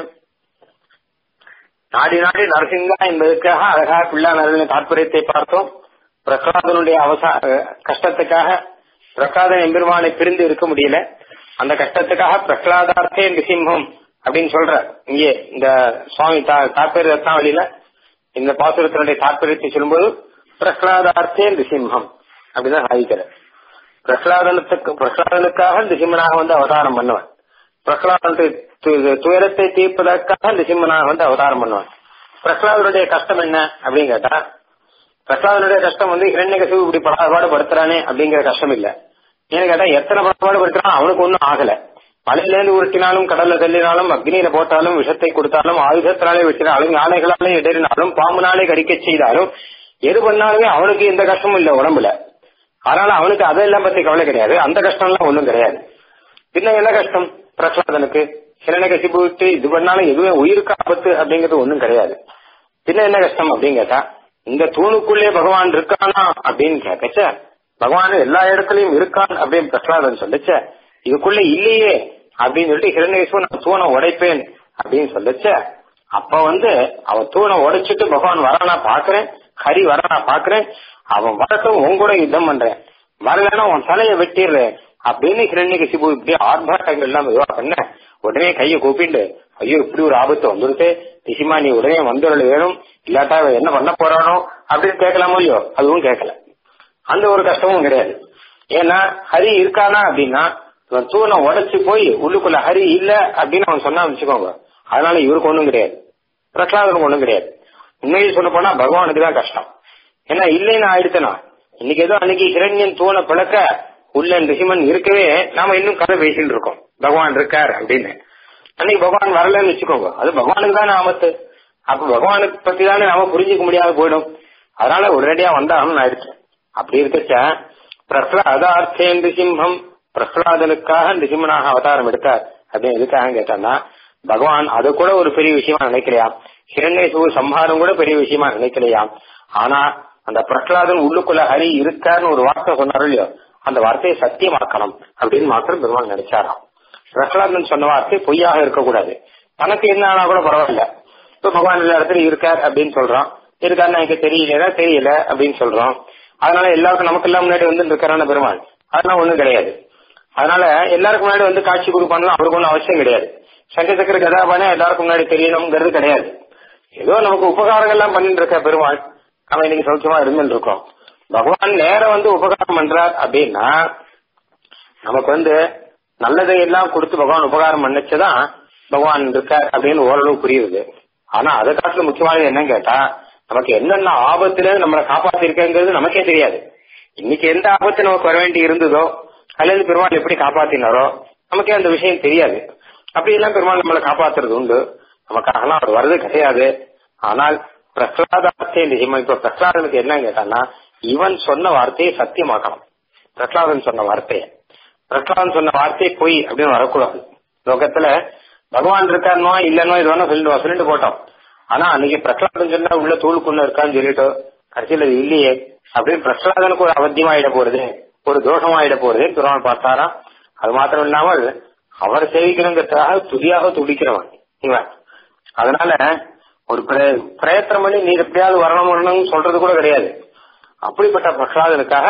நாடி நாடி நரசிங்கா என்பதற்காக அழகா பிள்ளானர்களின் தாற்பயத்தை பார்த்தோம் பிரகலாதனுடைய அவசா கஷ்டத்துக்காக பிரகலாதன் எம்பெருமானை பிரிந்து இருக்க முடியல அந்த கஷ்டத்துக்காக பிரகலாதார்த்தே நிசிம்மம் அப்படின்னு சொல்ற இங்கே இந்த சுவாமி தாற்பய ரத்னாவளியில இந்த பாசுரத்தினுடைய தாற்பயத்தை சொல்லும்போது பிரகலாதார்த்தே நிசிம்மம் அப்படின்னு சாதிக்கிற பிரகலாதனத்துக்கு பிரகலாதனுக்காக நிசிம்மனாக வந்து அவதாரம் பண்ணுவன் பிரகலாதனுக்கு துயரத்தை தீர்ப்பதற்காக நிசிம்மனாக வந்து அவதாரம் பண்ணுவான் பிரகலாதனுடைய கஷ்டம் என்ன அப்படின்னு கேட்டா பிரகலாதனுடைய கஷ்டம் வந்து இரண்யகசிவு இப்படி படாபாடு படுத்துறானே அப்படிங்கிற கஷ்டம் இல்ல ஏன்னு கேட்டா எத்தனை படாபாடு படுத்துறான் அவனுக்கு ஒன்னும் ஆகல மலையில இருந்து உருட்டினாலும் கடல்ல தள்ளினாலும் அக்னியில போட்டாலும் விஷத்தை கொடுத்தாலும் ஆயுதத்தினாலே வெட்டினாலும் யானைகளாலே இடறினாலும் பாம்புனாலே கடிக்க செய்தாலும் எது பண்ணாலுமே அவனுக்கு எந்த கஷ்டமும் இல்ல உடம்புல அதனால அவனுக்கு அதெல்லாம் பத்தி கவலை கிடையாது அந்த கஷ்டம்லாம் ஒண்ணும் கிடையாது பின்ன என்ன கஷ்டம் பிரகலாதனுக்கு சிலநகசிப்பு விட்டு இது பண்ணாலும் எதுவுமே உயிருக்கு ஆபத்து அப்படிங்கிறது ஒண்ணும் கிடையாது பின்ன என்ன கஷ்டம் அப்படின்னு கேட்டா இந்த தூணுக்குள்ளே பகவான் இருக்கானா அப்படின்னு கேட்கச்ச பகவான் எல்லா இடத்துலயும் இருக்கான் அப்படின்னு பிரகலாதன் சொல்லிச்ச இதுக்குள்ள இல்லையே அப்படின்னு சொல்லிட்டு ஹிரண்யேஸ்வரன் நான் தூணை உடைப்பேன் அப்படின்னு சொல்லிச்ச அப்ப வந்து அவன் தூணை உடைச்சிட்டு பகவான் வரானா பாக்குறேன் ஹரி வரானா பாக்குறேன் அவன் வரட்டும் உன் கூட யுத்தம் பண்றேன் வரலன்னா உன் தலையை வெட்டிடுறேன் அப்படின்னு ஹிரண்யகசிபு இப்படி ஆர்ப்பாட்டங்கள் எல்லாம் இதுவா பண்ண உடனே கையை கூப்பிட்டு ஐயோ இப்படி ஒரு ஆபத்து வந்துருச்சு நிசிமா நீ உடனே வந்துடல வேணும் இல்லாட்டா என்ன பண்ண போறானோ அப்படின்னு கேட்கலாமோ இல்லையோ அதுவும் கேட்கல அந்த ஒரு கஷ்டமும் கிடையாது ஏன்னா ஹரி இருக்கானா அப்படின்னா இவன் தூணை உடைச்சு போய் உள்ளுக்குள்ள ஹரி இல்ல அப்படின்னு அவன் சொன்னா வச்சுக்கோங்க அதனால இவருக்கு ஒண்ணும் கிடையாது பிரகலாதனுக்கு ஒண்ணும் கிடையாது உண்மையை சொல்ல போனா பகவானுக்கு தான் கஷ்டம் ஏன்னா இல்லைன்னு ஆயிடுச்சுனா இன்னைக்கு ஏதோ அன்னைக்கு ஹிரண்யன் தூணை பிளக்க உள்ள ரிஷிமன் இருக்கவே நாம இன்னும் கதை பேசிட்டு இருக்கோம் பகவான் இருக்கார் அப்படின்னு அன்னைக்கு பகவான் வரலன்னு வச்சுக்கோங்க அது பகவானுக்கு தானே ஆபத்து அப்ப பகவானுக்கு பத்தி தானே நாம புரிஞ்சுக்க முடியாத போயிடும் அதனால உடனடியா வந்தாகணும்னு ஆயிடுச்சு அப்படி இருக்கச்ச பிரகலாதார்த்தே நிசிம்மம் பிரகலாதனுக்காக நிசிம்மனாக அவதாரம் எடுத்தார் அப்படின்னு எதுக்காக கேட்டான்னா பகவான் அது கூட ஒரு பெரிய விஷயமா நினைக்கலையாம் ஹிரண்யசுகு சம்ஹாரம் கூட பெரிய விஷயமா நினைக்கலையாம் ஆனா அந்த பிரகலாதன் உள்ளுக்குள்ள ஹரி இருக்காருன்னு ஒரு வார்த்தை சொன்னாரு இல்லையோ அந்த வார்த்தையை சத்தியமாக்கணும் அப்படின்னு மாத்திரம் பெருமாள் நினைச்சாராம் பிரகலாதன் சொன்ன வார்த்தை பொய்யாக இருக்கக்கூடாது தனக்கு என்ன ஆனா கூட பரவாயில்ல இப்ப பகவான் எல்லா இடத்துலயும் இருக்கார் அப்படின்னு சொல்றான் இருக்காருன்னா எனக்கு தெரியல தெரியல அப்படின்னு சொல்றோம் அதனால எல்லாருக்கும் நமக்கு எல்லாம் முன்னாடி வந்து இருக்காரான பெருமாள் அதெல்லாம் ஒண்ணும் கிடையாது அதனால எல்லாருக்கும் முன்னாடி வந்து காட்சி கொடுப்பான்னு அவருக்கு ஒன்றும் அவசியம் கிடையாது சங்க சக்கர கதாபானே எல்லாருக்கும் முன்னாடி தெரியணுங்கிறது கிடையாது ஏதோ நமக்கு உபகாரங்கள் எல்லாம் பண்ணிட்டு இருக்க பெருமாள் அவன் இன்னைக்கு சௌக்கியமா இருந்துட்டு இருக்கோம் பகவான் நேரம் வந்து உபகாரம் பண்றார் அப்படின்னா நமக்கு வந்து நல்லதை எல்லாம் கொடுத்து பகவான் உபகாரம் பண்ணச்சுதான் பகவான் இருக்கார் அப்படின்னு ஓரளவு புரியுது ஆனா அதை காட்டிலும் முக்கியமானது என்னன்னு கேட்டா நமக்கு என்னென்ன ஆபத்துல நம்மளை காப்பாத்திருக்கங்கிறது நமக்கே தெரியாது இன்னைக்கு எந்த ஆபத்து நமக்கு வர வேண்டி இருந்ததோ அல்லது பெருமாள் எப்படி காப்பாத்தினாரோ நமக்கே அந்த விஷயம் தெரியாது அப்படி எல்லாம் பெருமாள் நம்மளை காப்பாத்துறது உண்டு நமக்காகலாம் அவர் வர்றது கிடையாது ஆனால் பிரகலாத வார்த்தை நிஜமா இப்ப பிரகலாதனுக்கு என்ன கேட்டான்னா இவன் சொன்ன வார்த்தையை சத்தியமாக்கணும் பிரகலாதன் சொன்ன வார்த்தையை பிரகலாதன் சொன்ன வார்த்தை பொய் அப்படின்னு வரக்கூடாது லோகத்துல பகவான் இருக்காருனோ இல்லனோ இது வேணா சொல்லிட்டு சொல்லிட்டு போட்டோம் ஆனா அன்னைக்கு பிரகலாதன் சொன்னா உள்ள தூளுக்குள்ள இருக்கான்னு சொல்லிட்டு கடைசியில் அது இல்லையே அப்படின்னு பிரகலாதனுக்கு ஒரு அவத்தியமாயிட போறது ஒரு தோஷமாயிட போறது பெருமாள் பார்த்தாரா அது மாத்திரம் இல்லாமல் அவர் சேவிக்கணுங்கிறதுக்காக துதியாக துடிக்கிறவன் இவன் அதனால ஒரு பிரய- பிரயத்தனம் பண்ணி நீர் எப்படியாவது வரணும் வரணும்னு சொல்றது கூட கிடையாது அப்படிப்பட்ட பிரகலாதனுக்காக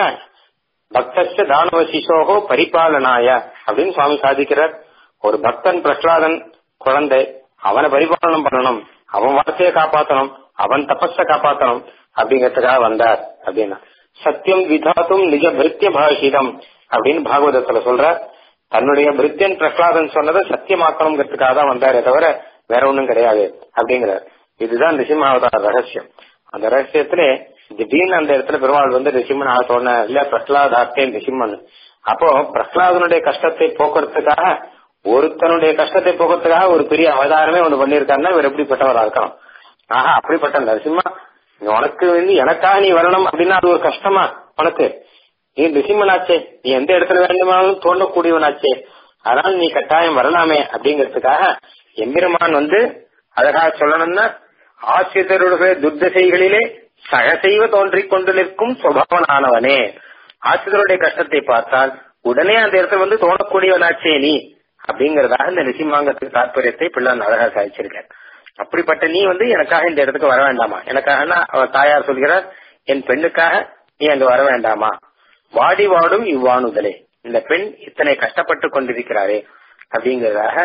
பக்தஸ்ய தானவ சிசோகோ பரிபாலனாய அப்படின்னு சுவாமி சாதிக்கிறார் ஒரு பக்தன் பிரகலாதன் குழந்தை அவனை பரிபாலனம் பண்ணணும் அவன் வார்த்தையை காப்பாத்தணும் அவன் தபஸ காப்பாத்தணும் அப்படிங்கறதுக்காக வந்தார் அப்படின்னா சத்தியம் விதாத்தும் நிஜ பிருத்திய பாஷிதம் அப்படின்னு பாகவதத்துல சொல்றார் தன்னுடைய பிருத்தியன் பிரகலாதன் சொன்னதை சத்தியமாக்கணுங்கிறதுக்காக தான் வந்தாரே தவிர வேற ஒண்ணும் கிடையாது அப்படிங்கிறார் இதுதான் ரிசிமாவதார ரகசியம் அந்த ரகசியத்திலே திடீர்னு அந்த இடத்துல பெருமாள் வந்து ரிசிம்மன் ஆக சொன்ன இல்ல பிரகலாதார்த்தேன் ரிசிம்மன் அப்போ பிரகலாதனுடைய கஷ்டத்தை போக்குறதுக்காக ஒருத்தனுடைய கஷ்டத்தை போக்குறதுக்காக ஒரு பெரிய அவதாரமே ஒண்ணு பண்ணியிருக்காருன்னா இவர் எப்படிப்பட்டவரா இருக்கணும் ஆஹா அப்படிப்பட்ட நரசிம்மா நீ உனக்கு வந்து எனக்காக நீ வரணும் அப்படின்னா அது ஒரு கஷ்டமா உனக்கு நீ நிசிம்மனாச்சே நீ எந்த இடத்துல வேண்டுமானாலும் தோண்டக்கூடியவனாச்சே அதனால நீ கட்டாயம் வரலாமே அப்படிங்கிறதுக்காக எம்பெருமான் வந்து அழகா சொல்லணும்னா ஆசிரியருடைய துர்தசைகளிலே சகசைவ தோன்றிக் கொண்டு நிற்கும் சுபாவனானவனே ஆசிரியருடைய கஷ்டத்தை பார்த்தால் உடனே அந்த இடத்துல வந்து தோணக்கூடியவனாச்சே நீ அப்படிங்கறதாக இந்த நிசிம்மாங்கத்துக்கு தாற்பயத்தை பிள்ளான் அழகா சாதிச்சிருக்கார் அப்படிப்பட்ட நீ வந்து எனக்காக இந்த இடத்துக்கு வர வேண்டாமா எனக்காக அவர் தாயார் சொல்கிறார் என் பெண்ணுக்காக நீ அங்க வர வேண்டாமா வாடி வாடும் இவ்வாணுதலே இந்த பெண் இத்தனை கஷ்டப்பட்டு கொண்டிருக்கிறாரே அப்படிங்கிறதாக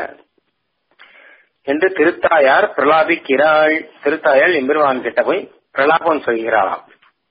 என்று திருத்தாயார் பிரலாபிக்கிறாள் திருத்தாயார் எம்பெருமான் கிட்ட போய் பிரலாபம் சொல்கிறாளாம்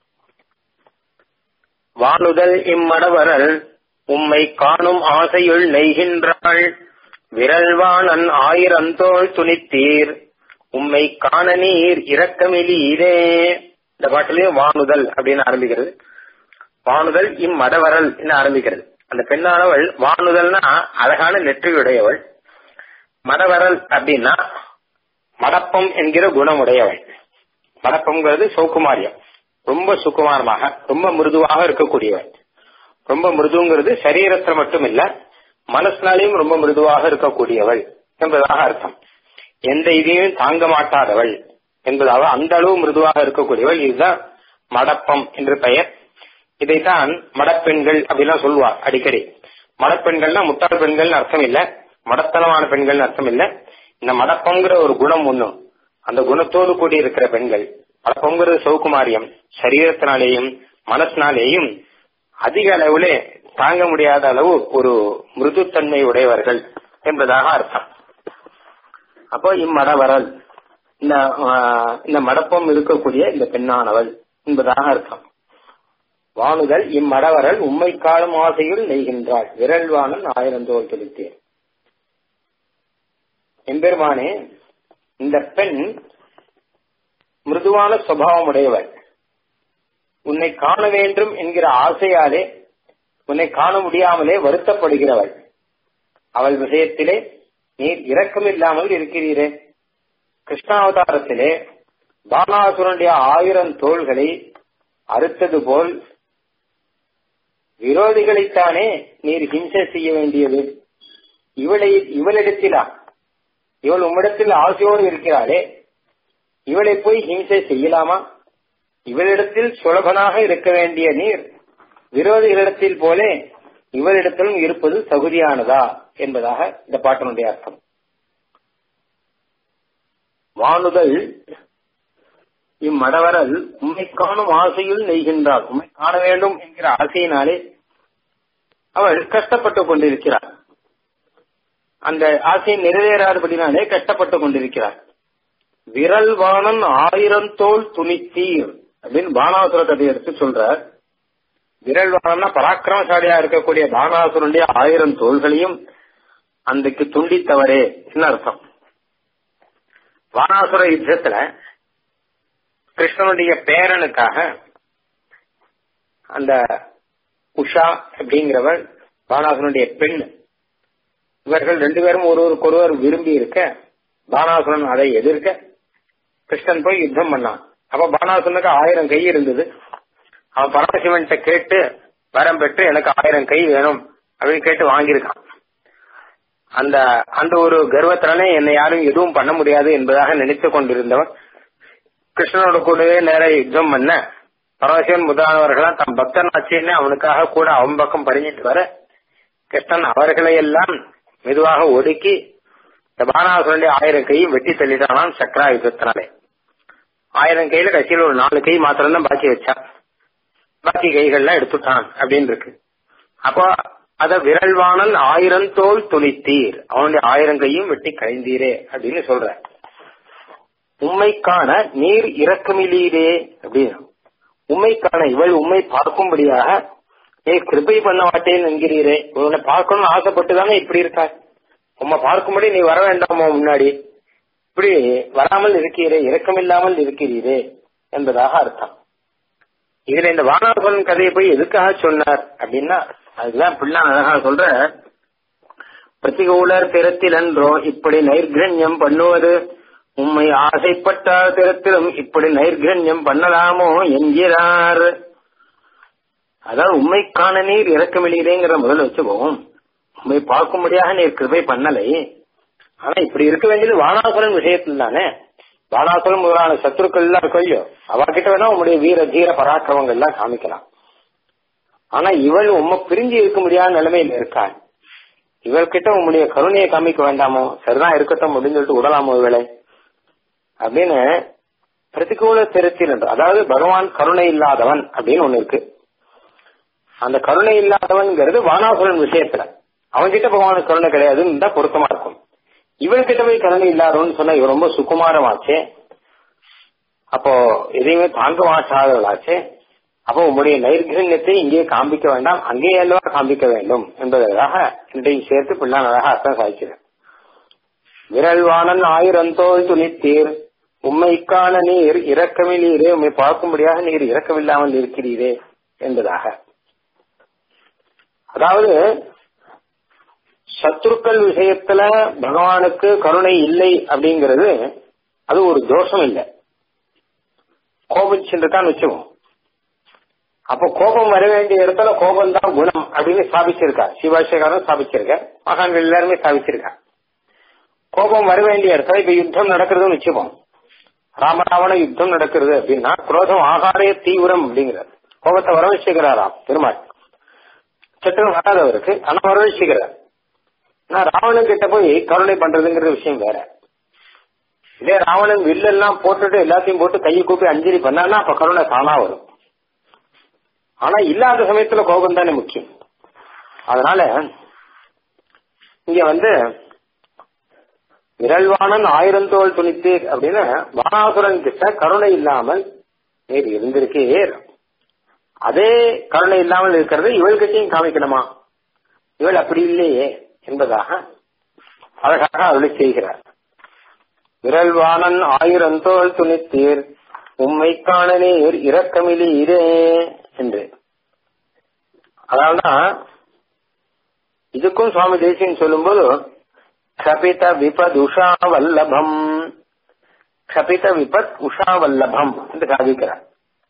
வானுதல் இம்மடவரல் உம்மை காணும் ஆசையுள் நெய்கின்றாள் விரல்வானன் ஆயிரந்தோள் துணித்தீர் உம்மை காண நீர் இரக்கமிலீரே இந்த பாட்டிலேயே வானுதல் அப்படின்னு ஆரம்பிக்கிறது வானுதல் இம்மடவரல் ஆரம்பிக்கிறது அந்த பெண்ணானவள் வானுதல்னா அழகான நெற்றியுடையவள் மடவரல் அப்படின்னா மடப்பம் என்கிற குணமுடையவள் மடப்பம்ங்கிறது சௌகுமாரியம் ரொம்ப சுகுமாரமாக ரொம்ப மிருதுவாக இருக்கக்கூடியவள் ரொம்ப மிருதுங்கிறது சரீரத்துல மட்டும் இல்ல மனசினாலையும் ரொம்ப மிருதுவாக இருக்கக்கூடியவள் என்பதாக அர்த்தம் எந்த இதையும் தாங்க மாட்டாதவள் என்பதாக அந்த அளவு மிருதுவாக இருக்கக்கூடியவள் இதுதான் மடப்பம் என்று பெயர் இதைத்தான் மடப்பெண்கள் அப்படிலாம் சொல்லுவா அடிக்கடி மடப்பெண்கள்னா முட்டாள் பெண்கள் அர்த்தம் இல்ல மடத்தனமான பெண்கள் அர்த்தம் இல்ல இந்த மடப்பங்கிற ஒரு குணம் ஒண்ணு அந்த குணத்தோடு கூடி இருக்கிற பெண்கள் மடப்பங்கிறது சௌகுமாரியம் சரீரத்தினாலேயும் மனசினாலேயும் அதிக அளவுல தாங்க முடியாத அளவு ஒரு மிருதுத்தன்மை உடையவர்கள் என்பதாக அர்த்தம் அப்போ இம்மடவரல் இந்த ஆஹ், இந்த மடப்பம் இருக்கக்கூடிய இந்த பெண்ணானவள் என்பதாக அர்த்தம் வானுதல் இம்மடவரல் உம்மை காலும் ஆசையுள் நெய்கின்றாள் விரல்வானன் ஆயிரந்தோல் துளித்தேன் எம்பெருமானே இந்த பெண் மிருதுவான சுபாவம் உடையவள் உன்னை காண வேண்டும் என்கிற ஆசையாலே உன்னை காண முடியாமலே வருத்தப்படுகிறவள் அவள் விஷயத்திலே நீர் இரக்கமில்லாமல் இருக்கிறீரே கிருஷ்ணாவதாரத்திலே பானாசுரனுடைய ஆயிரம் தோள்களை அறுத்தது போல் விரோதிகளைத்தானே நீர் ஹிம்சை செய்ய வேண்டியது இவளை இவளிடத்திலா இவள் உம்மிடத்தில் ஆசையோடு இருக்கிறாளே இவளை போய் ஹிம்சை செய்யலாமா இவளிடத்தில் சுலபனாக இருக்க வேண்டிய நீர் விரோதிகளிடத்தில் போலே இவரிடத்திலும் இருப்பது தகுதியானதா என்பதாக இந்த பாட்டினுடைய அர்த்தம் வானுதல் இம்மடவரல் உண்மை காணும் ஆசையில் நெய்கின்றாள் உண்மை காண வேண்டும் என்கிற ஆசையினாலே அவள் கஷ்டப்பட்டுக் கொண்டிருக்கிறார் அந்த ஆசை நிறைவேறாதபடினாலே கஷ்டப்பட்டுக் கொண்டிருக்கிறார் விரல் வாணன் ஆயிரம் தோல் துணித்தீர் அப்படின்னு பானாசுர கதை எடுத்து சொல்றார் விரல் வாணன்னா பராக்கிரமசாலியா இருக்கக்கூடிய பானாசுரனுடைய ஆயிரம் தோள்களையும் அன்றைக்கு துண்டித்தவரே என்ன அர்த்தம் வானாசுர யுத்தத்துல கிருஷ்ணனுடைய பேரனுக்காக அந்த உஷா அப்படிங்கிறவள் பானாசுரனுடைய பெண் இவர்கள் ரெண்டு பேரும் ஒருவருக்கொருவர் விரும்பி இருக்க பானாசுரன் அதை எதிர்க்க கிருஷ்ணன் போய் யுத்தம் பண்ணான் அப்ப பானாசுரனுக்கு ஆயிரம் கை இருந்தது அவன் பரமசிவன்கிட்ட கேட்டு வரம் பெற்று எனக்கு ஆயிரம் கை வேணும் அப்படின்னு கேட்டு வாங்கியிருக்கான் அந்த அந்த ஒரு கர்வத்தினாலே என்னை யாரும் எதுவும் பண்ண முடியாது என்பதாக நினைத்து கொண்டிருந்தவன் கிருஷ்ணனோட கூடவே நேர யுத்தம் பண்ண பரமசிவன் முதலானவர்களாம் தம் பக்தன் ஆச்சுன்னு அவனுக்காக கூட அவன் பக்கம் பறிஞ்சிட்டு வர கிருஷ்ணன் அவர்களை எல்லாம் மெதுவாக ஒடுக்கி இந்த பானாசுரனுடைய ஆயிரம் கையும் வெட்டி தள்ளிட்டானாம் சக்கரா யுத்தத்தினாலே ஆயிரம் கையில கட்சியில் ஒரு நாலு கை மாத்திரம் தான் பாக்கி வச்சான் பாக்கி கைகள்லாம் எடுத்துட்டான் அப்படின்னு இருக்கு அப்போ அத விரல்வானல் ஆயிரம் தோல் துளித்தீர் அவனுடைய ஆயிரம் கையும் வெட்டி கழிந்தீரே அப்படின்னு சொல்ற உண்மைக்கான நீர் இறக்கமில்லீரே அப்படின்னு உண்மைக்கான இவள் உண்மை பார்க்கும்படியாக ஏ கிருபை பண்ண மாட்டேன் என்கிறீரே உன்னை பார்க்கணும்னு ஆசைப்பட்டு தானே இப்படி இருக்கா உம்மை பார்க்கும்படி நீ வர வேண்டாமோ முன்னாடி இப்படி வராமல் இருக்கிறீரே இரக்கமில்லாமல் இருக்கிறீரே என்பதாக அர்த்தம் இதுல இந்த வானாசுரன் கதையை போய் எதுக்காக சொன்னார் அப்படின்னா அதுதான் பிள்ளை அழகா சொல்ற பிரதிகூலர் திறத்தில் என்றோ இப்படி நைர்கண்யம் பண்ணுவது உண்மை ஆசைப்பட்டால் திறத்திலும் இப்படி நைர்கண்யம் பண்ணலாமோ என்கிறார் அதாவது உண்மைக்கான நீர் இறக்கமில்லைங்கிற முதல்ல வச்சுப்போம் உண்மை பார்க்கும்படியாக நீர் கிருபை பண்ணலை ஆனா இப்படி இருக்க வேண்டியது வானாசுரன் விஷயத்தில் தானே வானாசுரன் முதலான சத்துருக்கள் எல்லாம் இருக்கும் இல்லையோ அவகிட்ட வேணா உங்களுடைய வீர தீர பராக்கிரமங்கள் எல்லாம் காமிக்கலாம் ஆனா இவள் உண்மை பிரிஞ்சு இருக்க முடியாத நிலைமையில இருக்கா இவள்கிட்ட உங்களுடைய கருணையை காமிக்க வேண்டாமோ சரிதான் இருக்கட்டும் அப்படின்னு சொல்லிட்டு விடலாமோ இவளை அப்படின்னு பிரதிகூல திருத்தில் என்று அதாவது பகவான் கருணை இல்லாதவன் அப்படின்னு ஒண்ணு இருக்கு அந்த கருணை இல்லாதவன்ங்கிறது வானாசுரன் விஷயத்துல அவன்கிட்ட பகவானுக்கு கருணை கிடையாதுன்னு தான் பொருத்தமா இருக்கும் இவள்கிட்ட போய் கருணை இல்லாதவன் சொன்னா இவன் ரொம்ப சுகுமாரமாச்சே அப்போ எதையுமே தாங்க மாற்றாதவளாச்சே அப்போ உங்களுடைய நைர்கண்யத்தை இங்கே காண்பிக்க வேண்டாம் அங்கே அல்லவா காண்பிக்க வேண்டும் என்பதற்காக இன்றைக்கு சேர்த்து பிள்ளை அழகாக அர்த்தம் சாய்க்கிறேன் விரல்வானன் ஆயிரம் தோல் துணித்தீர் உண்மைக்கான நீர் இறக்கமில்லீரே உண்மை பார்க்கும்படியாக நீர் இறக்கமில்லாமல் இருக்கிறீரே என்பதாக அதாவது சத்ருக்கள் விஷயத்துல பகவானுக்கு கருணை இல்லை அப்படிங்கிறது அது ஒரு தோஷம் இல்லை கோபிச்சுருக்கான்னு வச்சுக்கோம் அப்போ கோபம் வர வேண்டிய இடத்துல கோபம் தான் குணம் அப்படின்னு ஸ்தாபிச்சிருக்கா சிவாசியகாரன் ஸ்தாபிச்சிருக்க மகான்கள் எல்லாருமே ஸ்தாபிச்சிருக்கா கோபம் வர வேண்டிய இடத்துல இப்ப யுத்தம் நடக்கிறதுன்னு வச்சுப்போம் ராமராவண யுத்தம் நடக்கிறது அப்படின்னா குரோதம் ஆகாரிய தீவிரம் அப்படிங்கிறார் கோபத்தை வரவழைச்சுக்கிறாராம் பெருமாள் சட்டம் வராதவருக்கு ஆனா வரவழைச்சுக்கிறார் ஆனா ராவணன் கிட்ட போய் கருணை பண்றதுங்கிற விஷயம் வேற இதே ராவணன் வில்லெல்லாம் போட்டுட்டு எல்லாத்தையும் போட்டு கையை கூப்பி அஞ்சலி பண்ணான்னா அப்ப கருணை தானா வரும் ஆனா இல்லாத சமயத்துல கோபம் தானே முக்கியம் அதனால இங்க வந்து விரல்வானன் ஆயிரம் தோல் துணித்தீர் அப்படின்னு வானாசுரன் கிட்ட கருணை இல்லாமல் நீர் இருந்திருக்கீர் அதே கருணை இல்லாமல் இருக்கிறது இவள்கிட்டையும் காமிக்கணுமா இவள் அப்படி இல்லையே என்பதாக அழகாக அருளி செய்கிறார் விரல்வானன் ஆயிரம் தோல் துணித்தீர் உம்மைக்கான நீர் இரக்கமிலீரே என்று அதனால்தான் இதுக்கும் சுவாமி தேசியன் சொல்லும்போது கபித விபத் உஷா வல்லபம் கபித விபத் உஷா வல்லபம் என்று காவிக்கிறார்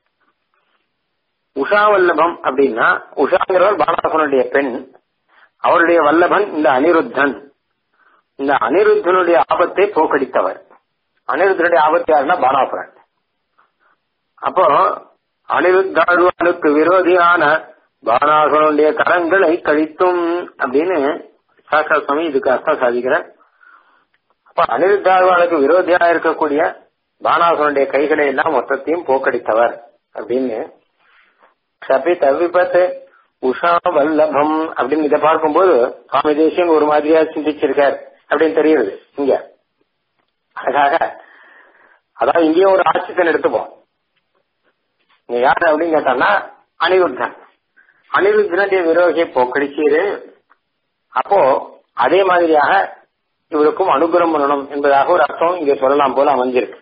உஷா வல்லபம் அப்படின்னா உஷாங்கிறவர் பாலாசனுடைய பெண் அவருடைய வல்லபன் இந்த அனிருத்தன் இந்த அனிருத்தனுடைய ஆபத்தை போக்கடித்தவர் அனிருத்தனுடைய ஆபத்து யாருன்னா பாலாசுரன் அப்போ அனிருத்தாழ்வானுக்கு விரோதியான பானாசுரனுடைய கரங்களை கழித்தும் அப்படின்னு சாஸ்திர சுவாமி இதுக்கு அர்த்தம் சாதிக்கிறார் அப்ப அனிருத்தாழ்வானுக்கு விரோதியா இருக்கக்கூடிய பானாசுரனுடைய கைகளை எல்லாம் மொத்தத்தையும் போக்கடித்தவர் அப்படின்னு சபி தவிபத் உஷா வல்லபம் அப்படின்னு இதை பார்க்கும்போது சுவாமி தேசியம் ஒரு மாதிரியா சிந்திச்சிருக்கார் அப்படின்னு தெரியுது இங்க அதுக்காக அதாவது இங்கேயும் ஒரு ஆட்சித்தன் எடுத்துப்போம் இங்க யாரு அப்படின்னு கேட்டான்னா அனிருத்தன் அனிருத்தனுடைய விரோதியை போக்கடிச்சீரு அப்போ அதே மாதிரியாக இவருக்கும் அனுகிரம் பண்ணணும் என்பதாக ஒரு அர்த்தம் இங்க சொல்லலாம் போல அமைஞ்சிருக்கு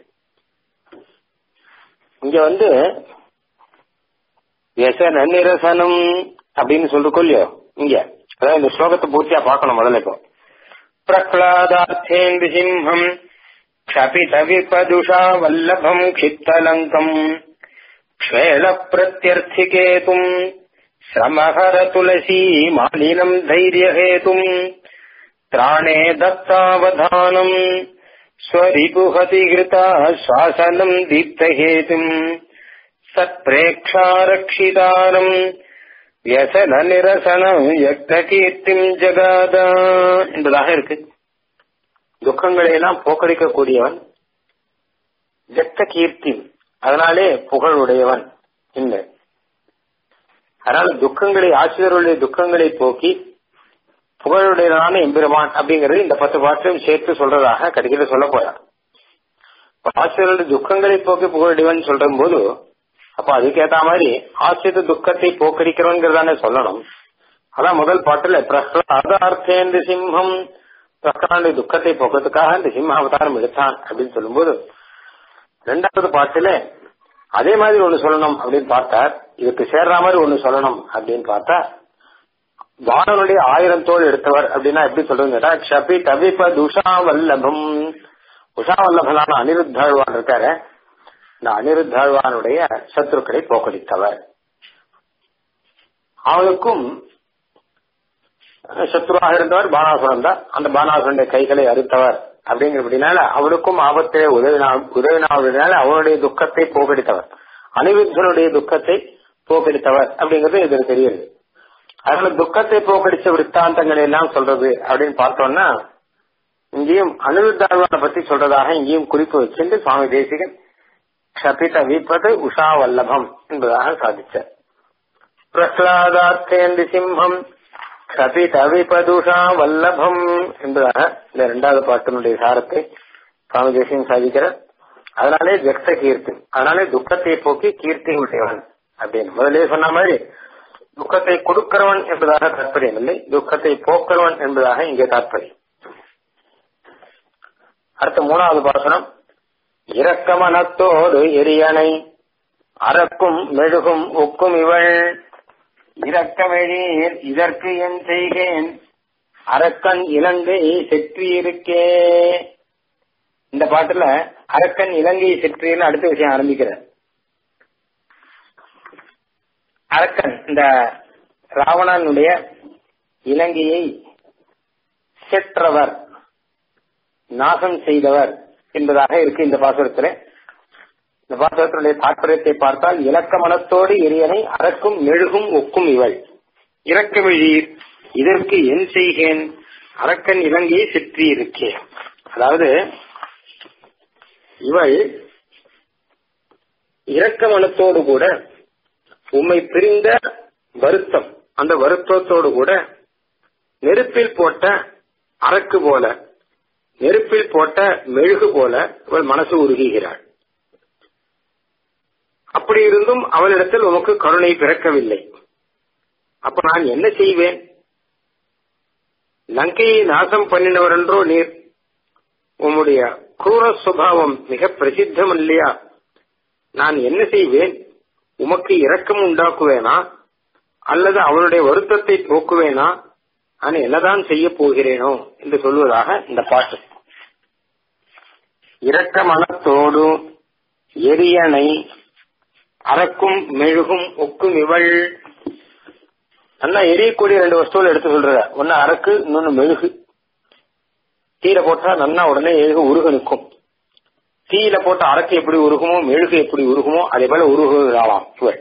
இங்க வந்து எசன நிரசனம் அப்படின்னு சொல்லிருக்கோம் இல்லையோ இங்க அதாவது இந்த ஸ்லோகத்தை பூர்த்தியா பார்க்கணும் முதல்ல இப்போ பிரஹ்லாதார்த்தேந்து சிம்ஹம் க்ஷபித விபதுஷா வல்லபம் க்ஷித்தலங்கம் க்ஷ்வேல பிரத்யர்த்திகேதும் श्रमहर तुलसी मालिनम् धैर्यहेतुम् त्राणे दत्तावधानम् स्वरिपुहतिघृता श्वासनम् दीप्तहेतुम् सत्प्रेक्षारक्षितारम् व्यसन நிரசனம் யக்தகீர்த்திம் ஜகாதா என்பதாக இருக்கு துக்கங்களை எல்லாம் போக்கடிக்கக்கூடியவன் ஜக்த கீர்த்தி அதனாலே புகழுடையவன் இல்லை அதனால துக்கங்களை ஆசிரியருடைய துக்கங்களை போக்கி புகழுடையதான எம்பெருமான் அப்படிங்கிறது இந்த பத்து பாட்டிலும் சேர்த்து சொல்றதாக கடைசியில் சொல்ல போறார் ஆசிரியருடைய துக்கங்களை போக்கி புகழுடையவன் சொல்ற போது அப்ப அதுக்கேத்த மாதிரி ஆசிரியர் துக்கத்தை போக்கடிக்கிறவங்கிறதானே சொல்லணும் அதான் முதல் பாட்டுல பிரஹ்லாதார்த்தேந்து சிம்ஹம் பிரஹ்லாடைய துக்கத்தை போக்கிறதுக்காக இந்த சிம்ம அவதாரம் எடுத்தான் அப்படின்னு சொல்லும்போது ரெண்டாவது பாட்டுல அதே மாதிரி ஒண்ணு சொல்லணும் அப்படின்னு பார்த்தார் இதுக்கு சேர்ற மாதிரி ஒண்ணு சொல்லணும் அப்படின்னு பார்த்தா வானனுடைய ஆயிரம் தோல் எடுத்தவர் அப்படின்னா எப்படி சொல்றதுன்னு க்ஷபி தவிப்ப துஷா வல்லபம் உஷா வல்லபனான அனிருத்தாழ்வான் இருக்காரு இந்த அனிருத்தாழ்வானுடைய சத்துருக்களை போக்கடித்தவர் அவனுக்கும் சத்ருவாக இருந்தவர் பானாசுரன் தான் அந்த பானாசுரனுடைய கைகளை அறுத்தவர் அப்படிங்கிறபடினால அவனுக்கும் ஆபத்தை உதவினா உதவினாவினால அவனுடைய துக்கத்தை போக்கடித்தவர் அனிருத்தனுடைய துக்கத்தை போக்கடித்தவர் அப்படிங்கிறது இதுக்கு தெரியுது அதனால துக்கத்தை போக்கடிச்ச விற்த்தாந்தங்களை எல்லாம் சொல்றது அப்படின்னு பார்த்தோம்னா இங்கேயும் அனிருத்தாழ்வானை பத்தி சொல்றதாக இங்கேயும் குறிப்பு வச்சிருந்து சுவாமி தேசிகன் க்ஷபித வீப்பது உஷா வல்லபம் என்பதாக சாதிச்சார் பிரஹ்லாதார்த்தேந்தி சிம்ஹம் கபித விபதுஷா வல்லபம் என்பதாக இந்த இரண்டாவது பாட்டினுடைய சாரத்தை சுவாமி தேசியம் சாதிக்கிறார் அதனாலே ஜக்த கீர்த்தி அதனாலே துக்கத்தை போக்கி கீர்த்தி உடையவன் அப்படின்னு முதலே சொன்ன மாதிரி துக்கத்தை கொடுக்கிறவன் என்பதாக தாற்பயம் இல்லை துக்கத்தை போக்கிறவன் என்பதாக இங்கே தாற்பயம் அடுத்த மூணாவது பாசனம் இரக்கமனத்தோடு எரியணை அறக்கும் மெழுகும் ஒக்கும் இவள் இரக்கமெழீர் இதற்கு என் செய்கேன் அரக்கன் இலங்கை செற்றியிருக்கே இந்த பாட்டுல அரக்கன் இலங்கை செற்றின்னு அடுத்த விஷயம் ஆரம்பிக்கிறார் அரக்கன் இந்த ராவணனுடைய இலங்கையை செற்றவர் நாசம் செய்தவர் என்பதாக இருக்கு இந்த பாசுரத்தில் இந்த பாசுரத்தினுடைய தாற்பயத்தை பார்த்தால் இலக்க மனத்தோடு எரியனை அறக்கும் மெழுகும் ஒக்கும் இவள் இறக்கவிழீர் இதற்கு என் செய்கேன் அரக்கன் இலங்கையை சுற்றி இருக்கேன் அதாவது இவள் இரக்க மனத்தோடு கூட உம்மை பிரிந்த வருத்தம் அந்த வருத்தத்தோடு கூட நெருப்பில் போட்ட அரக்கு போல நெருப்பில் போட்ட மெழுகு போல அவள் மனசு உருகுகிறாள் அப்படி இருந்தும் அவளிடத்தில் உமக்கு கருணை பிறக்கவில்லை அப்ப நான் என்ன செய்வேன் லங்கையை நாசம் பண்ணினவர் என்றோ நீர் உம்முடைய குரூர சுபாவம் மிக பிரசித்தம் இல்லையா நான் என்ன செய்வேன் உமக்கு இரக்கம் உண்டாக்குவேனா அல்லது அவனுடைய வருத்தத்தை போக்குவேனா நான் என்னதான் செய்ய போகிறேனோ என்று சொல்வதாக இந்த பாட்டு இரக்க மனத்தோடு எரியனை அறக்கும் மெழுகும் ஒக்கும் இவள் நல்லா எரியக்கூடிய ரெண்டு வஸ்துகள் எடுத்து சொல்ற ஒன்னு அரக்கு இன்னொன்னு மெழுகு தீயில போட்டா நல்லா உடனே எழுகு உருக நிற்கும் தீயில போட்ட அரக்கு எப்படி உருகுமோ மெழுகு எப்படி உருகுமோ அதே போல உருகுகிறாளாம் இவள்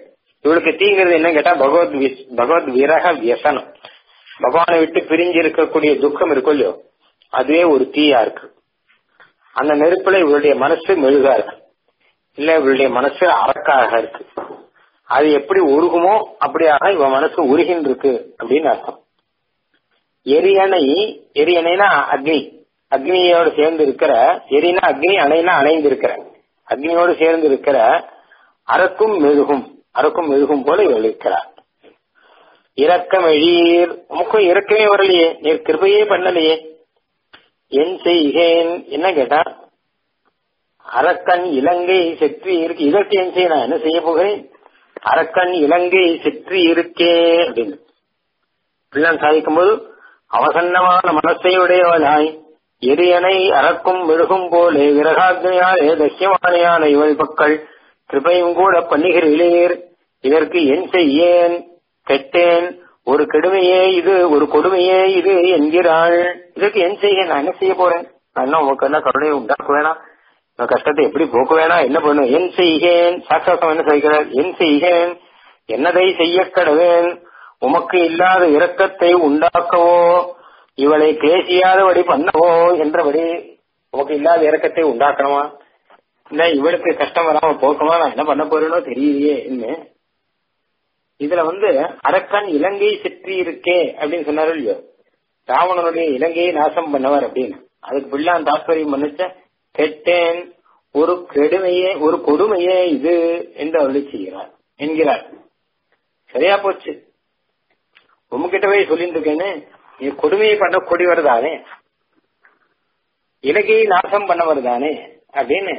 இவளுக்கு தீங்கிறது என்ன கேட்டா பகவத் வி- பகவத் விரக வியசனம் பகவானை விட்டு பிரிஞ்சு இருக்கக்கூடிய துக்கம் இருக்கும் இல்லையோ அதுவே ஒரு தீயா இருக்கு அந்த நெருப்புல இவளுடைய மனசு மெழுகா இருக்கு இல்ல இவளுடைய மனசு அரக்காக இருக்கு அது எப்படி உருகுமோ அப்படியாக இவன் மனசு உருகின்னு இருக்கு அப்படின்னு அர்த்தம் எரியணை எரியணைனா அக்னி அக்னியோடு சேர்ந்து இருக்கிற எரினா அக்னி அணைனா அணைந்து இருக்கிற அக்னியோடு சேர்ந்து இருக்கிற அரக்கும் மெழுகும் அரக்கும் மெழுகும் போல இவள் இருக்கிறார் இரக்கம் எழீர் உமக்கும் இறக்கமே வரலையே நீர் கிருபையே பண்ணலையே என் செய்கேன் என்ன கேட்டா அரக்கன் இலங்கை செற்றி இருக்கு இதற்கு என் செய்ய நான் என்ன செய்ய போகிறேன் அரக்கன் இலங்கை செற்றி இருக்கே அப்படின்னு பிள்ளான் சாதிக்கும் போது அவசன்னமான மனசையுடையவனாய் எரியனை அறக்கும் மெழுகும் போலே விரகாக்னியாலே தசியமானையான இவள் மக்கள் கிருபையும் கூட பண்ணுகிறீர் இதற்கு என் செய்யேன் கெட்டேன் ஒரு கெடுமையே இது ஒரு கொடுமையே இது என்கிறாள் இதற்கு என் செய்ய நான் என்ன செய்ய போறேன் நான் என்ன உனக்கு என்ன கருணையை உண்டாக்க வேணாம் நான் கஷ்டத்தை எப்படி போக்க வேணாம் என்ன பண்ணும் என் செய்கேன் சாட்சாசம் என்ன செய்கிறார் என் செய்கேன் என்னதை செய்ய கடவேன் உமக்கு இல்லாத இரக்கத்தை உண்டாக்கவோ இவளை கிளேசியாதபடி பண்ணவோ என்றபடி உமக்கு இல்லாத இரக்கத்தை உண்டாக்கணுமா இல்ல இவளுக்கு கஷ்டம் வராம போக்குமா நான் என்ன பண்ண போறேனோ தெரியலையே என்ன இதுல வந்து அரக்கன் இலங்கை சுற்றி இருக்கே அப்படின்னு சொன்னாரு இல்லையோ ராவணனுடைய இலங்கையை நாசம் பண்ணவர் அப்படின்னு அதுக்கு பிள்ளான் தாத்பரியம் பண்ணுச்ச கெட்டேன் ஒரு கெடுமையே ஒரு கொடுமையே இது என்று அருளி செய்கிறார் என்கிறார் சரியா போச்சு உங்ககிட்ட போய் சொல்லிட்டு இருக்கேன்னு நீ கொடுமையை பண்ண கொடிவர் தானே இலங்கையை நாசம் பண்ணவர் தானே அப்படின்னு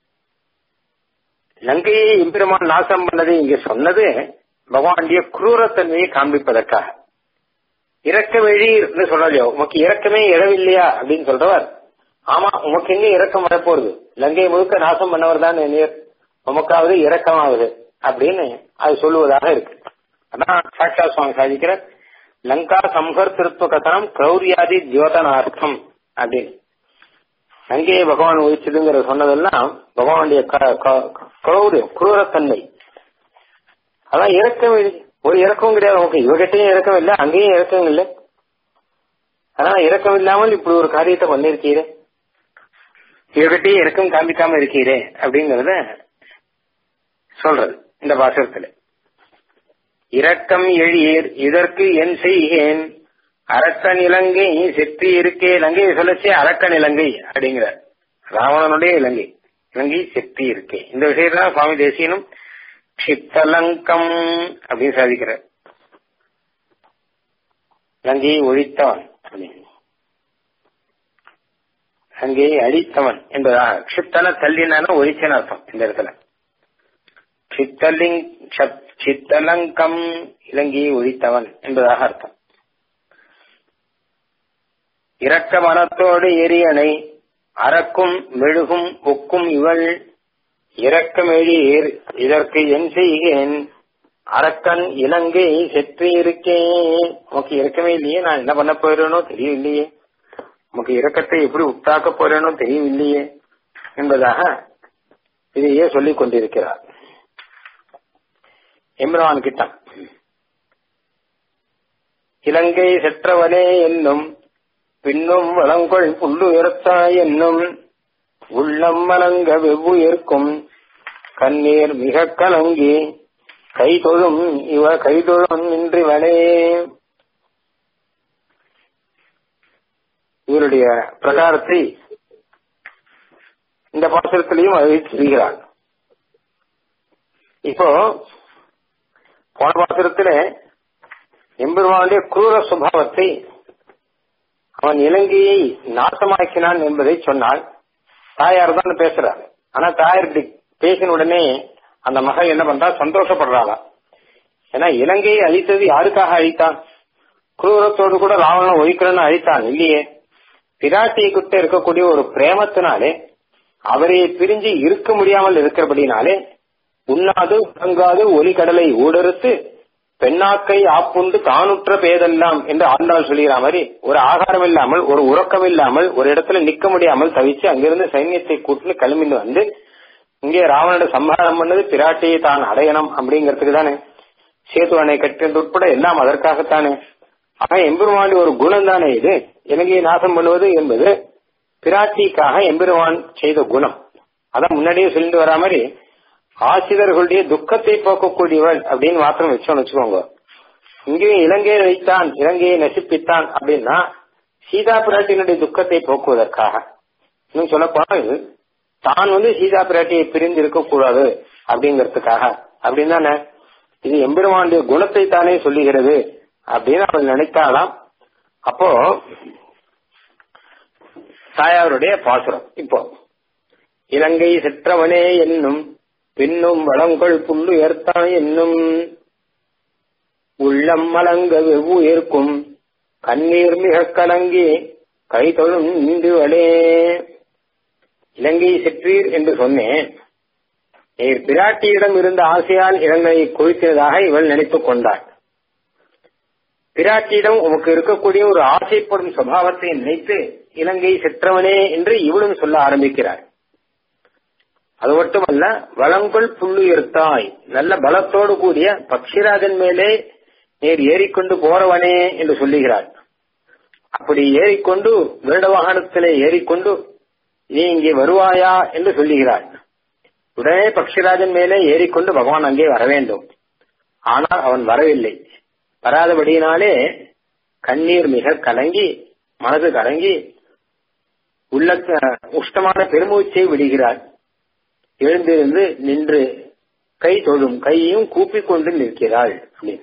லங்கையை எம்பெருமான் நாசம் பண்ணது இங்க சொன்னது பகவானுடைய குரூரத்தன்மையை காண்பிப்பதற்காக இறக்க வெளின்னு சொல்லலையோ உமக்கு இறக்கமே இடவில்லையா அப்படின்னு சொல்றவர் ஆமா உமக்கு எங்க இறக்கம் வரப்போகுது லங்கை முழுக்க நாசம் பண்ணவர் தான் நீர் உமக்காவது இறக்கமாகுது அப்படின்னு அது சொல்லுவதாக இருக்கு அதான் சாட்சா சுவாமி சாதிக்கிற லங்கா சம்ஹர் திருத்துவ கதனம் கிரௌரியாதி தியோதனார்த்தம் அப்படின்னு லங்கையை பகவான் ஒழிச்சதுங்கிற சொன்னதெல்லாம் பகவானுடைய கிரௌரியம் குரூரத்தன்மை அதான் இறக்கம் ஒரு இறக்கம் கிடையாது ஓகே இவகிட்டையும் இறக்கம் இல்லை அங்கேயும் இறக்கம் இல்லை ஆனா இறக்கம் இல்லாமல் இப்படி ஒரு காரியத்தை பண்ணிருக்கீரே இவகிட்டையும் இறக்கம் காமிக்காம இருக்கீரே அப்படிங்கறத சொல்றது இந்த பாசத்துல இரக்கம் எழியர் இதற்கு என் செய்கேன் அரக்கன் இலங்கை செற்றி இருக்கே இலங்கையை சொல்லச்சே அரக்கன் இலங்கை அப்படிங்கிறார் ராவணனுடைய இலங்கை இலங்கை செற்றி இருக்கே இந்த விஷயத்தான் சுவாமி தேசியனும் சித்தலங்கம் அப்படின்னு சாதிக்கிறார் லங்கையை ஒழித்தவன் அப்படின்னு லங்கையை அழித்தவன் என்பதா க்ஷிப்தன தள்ளினான ஒழிச்சன அர்த்தம் இந்த இடத்துல சித்தலிங் சித்தலங்கம் இலங்கையை ஒழித்தவன் என்பதாக அர்த்தம் இரக்க மனத்தோடு எரியணை அறக்கும் மெழுகும் ஒக்கும் இவள் இரக்கமெழீர் இதற்கு என் செய்கேன் அரக்கன் இலங்கை செற்றி இருக்கேன் உனக்கு இறக்கமே இல்லையே நான் என்ன பண்ண போறேனோ தெரியவில்லையே உனக்கு இரக்கத்தை எப்படி உத்தாக்க போறேனோ தெரியவில்லையே என்பதாக இதையே சொல்லிக் கொண்டிருக்கிறார் எம்ரான் கிட்ட இலங்கை செற்றவனே என்னும் பின்னும் வளங்கொள் புல்லுயர்த்தாய் என்னும் உள்ளம் மலங்க வெவ்வுயிர்க்கும் கண்ணீர் மிக கலங்கி கை தொழும் இவ கை தொழும் நின்றிவனே இவருடைய பிரகாரத்தை இந்த பாசத்திலையும் அதை செய்கிறார் இப்போ போன பாத்திரத்துல எம்பெருமானுடைய குரூர சுபாவத்தை அவன் இலங்கையை நாசமாக்கினான் என்பதை சொன்னால் தாயார் தான் பேசுறாரு ஆனா தாயார் இப்படி பேசின உடனே அந்த மகள் என்ன பண்றா சந்தோஷப்படுறாளா ஏன்னா இலங்கையை அழித்தது யாருக்காக அழித்தான் குரூரத்தோடு கூட ராவணன் ஒழிக்கிறன்னு அழித்தான் இல்லையே பிராட்டி கிட்ட இருக்கக்கூடிய ஒரு பிரேமத்தினாலே அவரை பிரிஞ்சு இருக்க முடியாமல் இருக்கிறபடினாலே உண்ணாது உறங்காது ஒலிக்கடலை ஊடறுத்து பெண்ணாக்கை ஆப்புண்டு தானுற்ற பேதெல்லாம் என்று ஆண்டாள் சொல்லுகிற மாதிரி ஒரு ஆகாரம் இல்லாமல் ஒரு உறக்கம் இல்லாமல் ஒரு இடத்துல நிக்க முடியாமல் தவிச்சு அங்கிருந்து சைன்யத்தை கூட்டு கிளம்பின்னு வந்து இங்கே ராவனோட சம்ஹாரம் பண்ணது பிராட்டியை தான் அடையணும் அப்படிங்கறதுக்கு தானே சேது அணை கட்டினது உட்பட எல்லாம் அதற்காகத்தானே ஆக எம்பெருமானுடைய ஒரு குணம் தானே இது இலங்கையை நாசம் பண்ணுவது என்பது பிராட்டிக்காக எம்பெருமான் செய்த குணம் அதான் முன்னாடியே சொல்லிட்டு வரா மாதிரி ஆசிரியர்களுடைய துக்கத்தை போக்கக்கூடியவள் அப்படின்னு மாத்திரம் வச்சோம்னு வச்சுக்கோங்க இங்கேயும் இலங்கையை வைத்தான் இலங்கையை நசிப்பித்தான் அப்படின்னா சீதா பிராட்டியினுடைய துக்கத்தை போக்குவதற்காக இன்னும் சொல்ல போனால் தான் வந்து சீதா பிராட்டியை பிரிந்து இருக்கக்கூடாது அப்படிங்கறதுக்காக அப்படின்னு தானே இது எம்பெருமானுடைய குணத்தை தானே சொல்லுகிறது அப்படின்னு அவள் நினைத்தாலாம் அப்போ தாயாருடைய பாசுரம் இப்போ இலங்கை செற்றவனே என்னும் பின்னும் வளங்கள் புல்லு ஏற்தான் என்னும் உள்ளம் மலங்க வெவ்வுயிர்க்கும் கண்ணீர் மிக கலங்கி கை தொழும் இந்துவளே இலங்கை செற்றீர் என்று சொன்னேன் நீர் பிராட்டியிடம் இருந்த ஆசையால் இலங்கையை குறித்ததாக இவள் நினைத்துக் கொண்டாள் பிராட்டியிடம் உமக்கு இருக்கக்கூடிய ஒரு ஆசைப்படும் சுபாவத்தை நினைத்து இலங்கை செற்றவனே என்று இவளும் சொல்ல ஆரம்பிக்கிறார் அது மட்டுமல்ல வளங்கள் புல்லுயிர்த்தாய் நல்ல பலத்தோடு கூடிய பக்ஷிராஜன் மேலே நேர் ஏறிக்கொண்டு போறவனே என்று சொல்லுகிறார் அப்படி ஏறிக்கொண்டு வருட வாகனத்திலே ஏறிக்கொண்டு நீ இங்கே வருவாயா என்று சொல்லுகிறார் உடனே பக்ஷிராஜன் மேலே ஏறிக்கொண்டு பகவான் அங்கே வர வேண்டும் ஆனால் அவன் வரவில்லை வராதபடியினாலே கண்ணீர் மிக கலங்கி மனது கலங்கி உள்ள உஷ்டமான பெருமூச்சை விடுகிறார் எழுந்திருந்து நின்று கை தொழும் கையையும் கூப்பிக்கொண்டு நிற்கிறாள் அப்படின்னு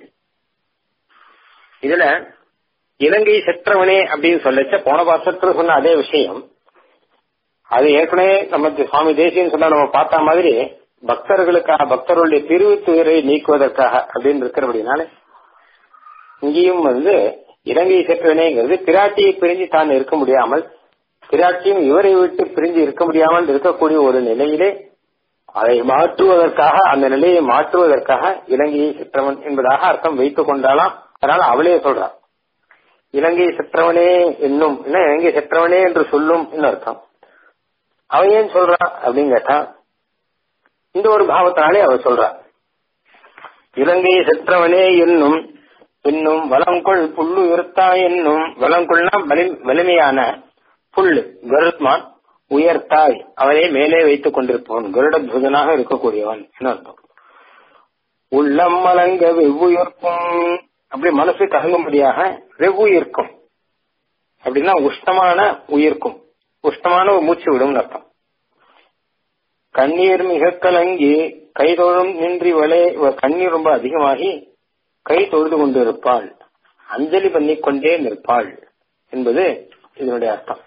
இதுல இலங்கை செற்றவனே அப்படின்னு சொல்லச்ச போன பாசத்துல சொன்ன அதே விஷயம் அது ஏற்கனவே நம்ம சுவாமி தேசியன் சொன்னா நம்ம பார்த்த மாதிரி பக்தர்களுக்காக பக்தர்களுடைய பிரிவு துயரை நீக்குவதற்காக அப்படின்னு இருக்கிறபடினால இங்கேயும் வந்து இலங்கை செற்றவனேங்கிறது பிராட்டியை பிரிஞ்சு தான் இருக்க முடியாமல் பிராட்டியும் இவரை விட்டு பிரிஞ்சு இருக்க முடியாமல் இருக்கக்கூடிய ஒரு நிலையிலே அதை மாற்றுவதற்காக அந்த நிலையை மாற்றுவதற்காக இலங்கையை செற்றவன் என்பதாக அர்த்தம் வைத்துக் கொண்டாலாம் அதனால அவளே சொல்றான் இலங்கை செற்றவனே என்னும் என்ன இலங்கை செற்றவனே என்று சொல்லும் அர்த்தம் அவன் ஏன் சொல்றா அப்படின்னு கேட்டா இந்த ஒரு பாவத்தினாலே அவ சொல்றா இலங்கை செற்றவனே என்னும் இன்னும் வளங்கொள் புல்லு இருத்தா என்னும் வளங்கொள்னா வலிமையான புல்லு கருத்மான் உயர்த்தாய் அவனை மேலே வைத்துக் கொண்டிருப்பவன் கருட புதனாக இருக்கக்கூடியவன் என்ன அர்த்தம் உள்ளம் மலங்க வெவ்வுயிர்க்கும் அப்படி மனசு கலங்கும்படியாக வெவ்வுயிர்க்கும் அப்படின்னா உஷ்ணமான உயிர்க்கும் உஷ்ணமான ஒரு மூச்சு விடும் அர்த்தம் கண்ணீர் மிக கலங்கி கைதொழும் நின்றி வளே கண்ணீர் ரொம்ப அதிகமாகி கை தொழுது கொண்டு இருப்பாள் அஞ்சலி பண்ணிக்கொண்டே நிற்பாள் என்பது இதனுடைய அர்த்தம்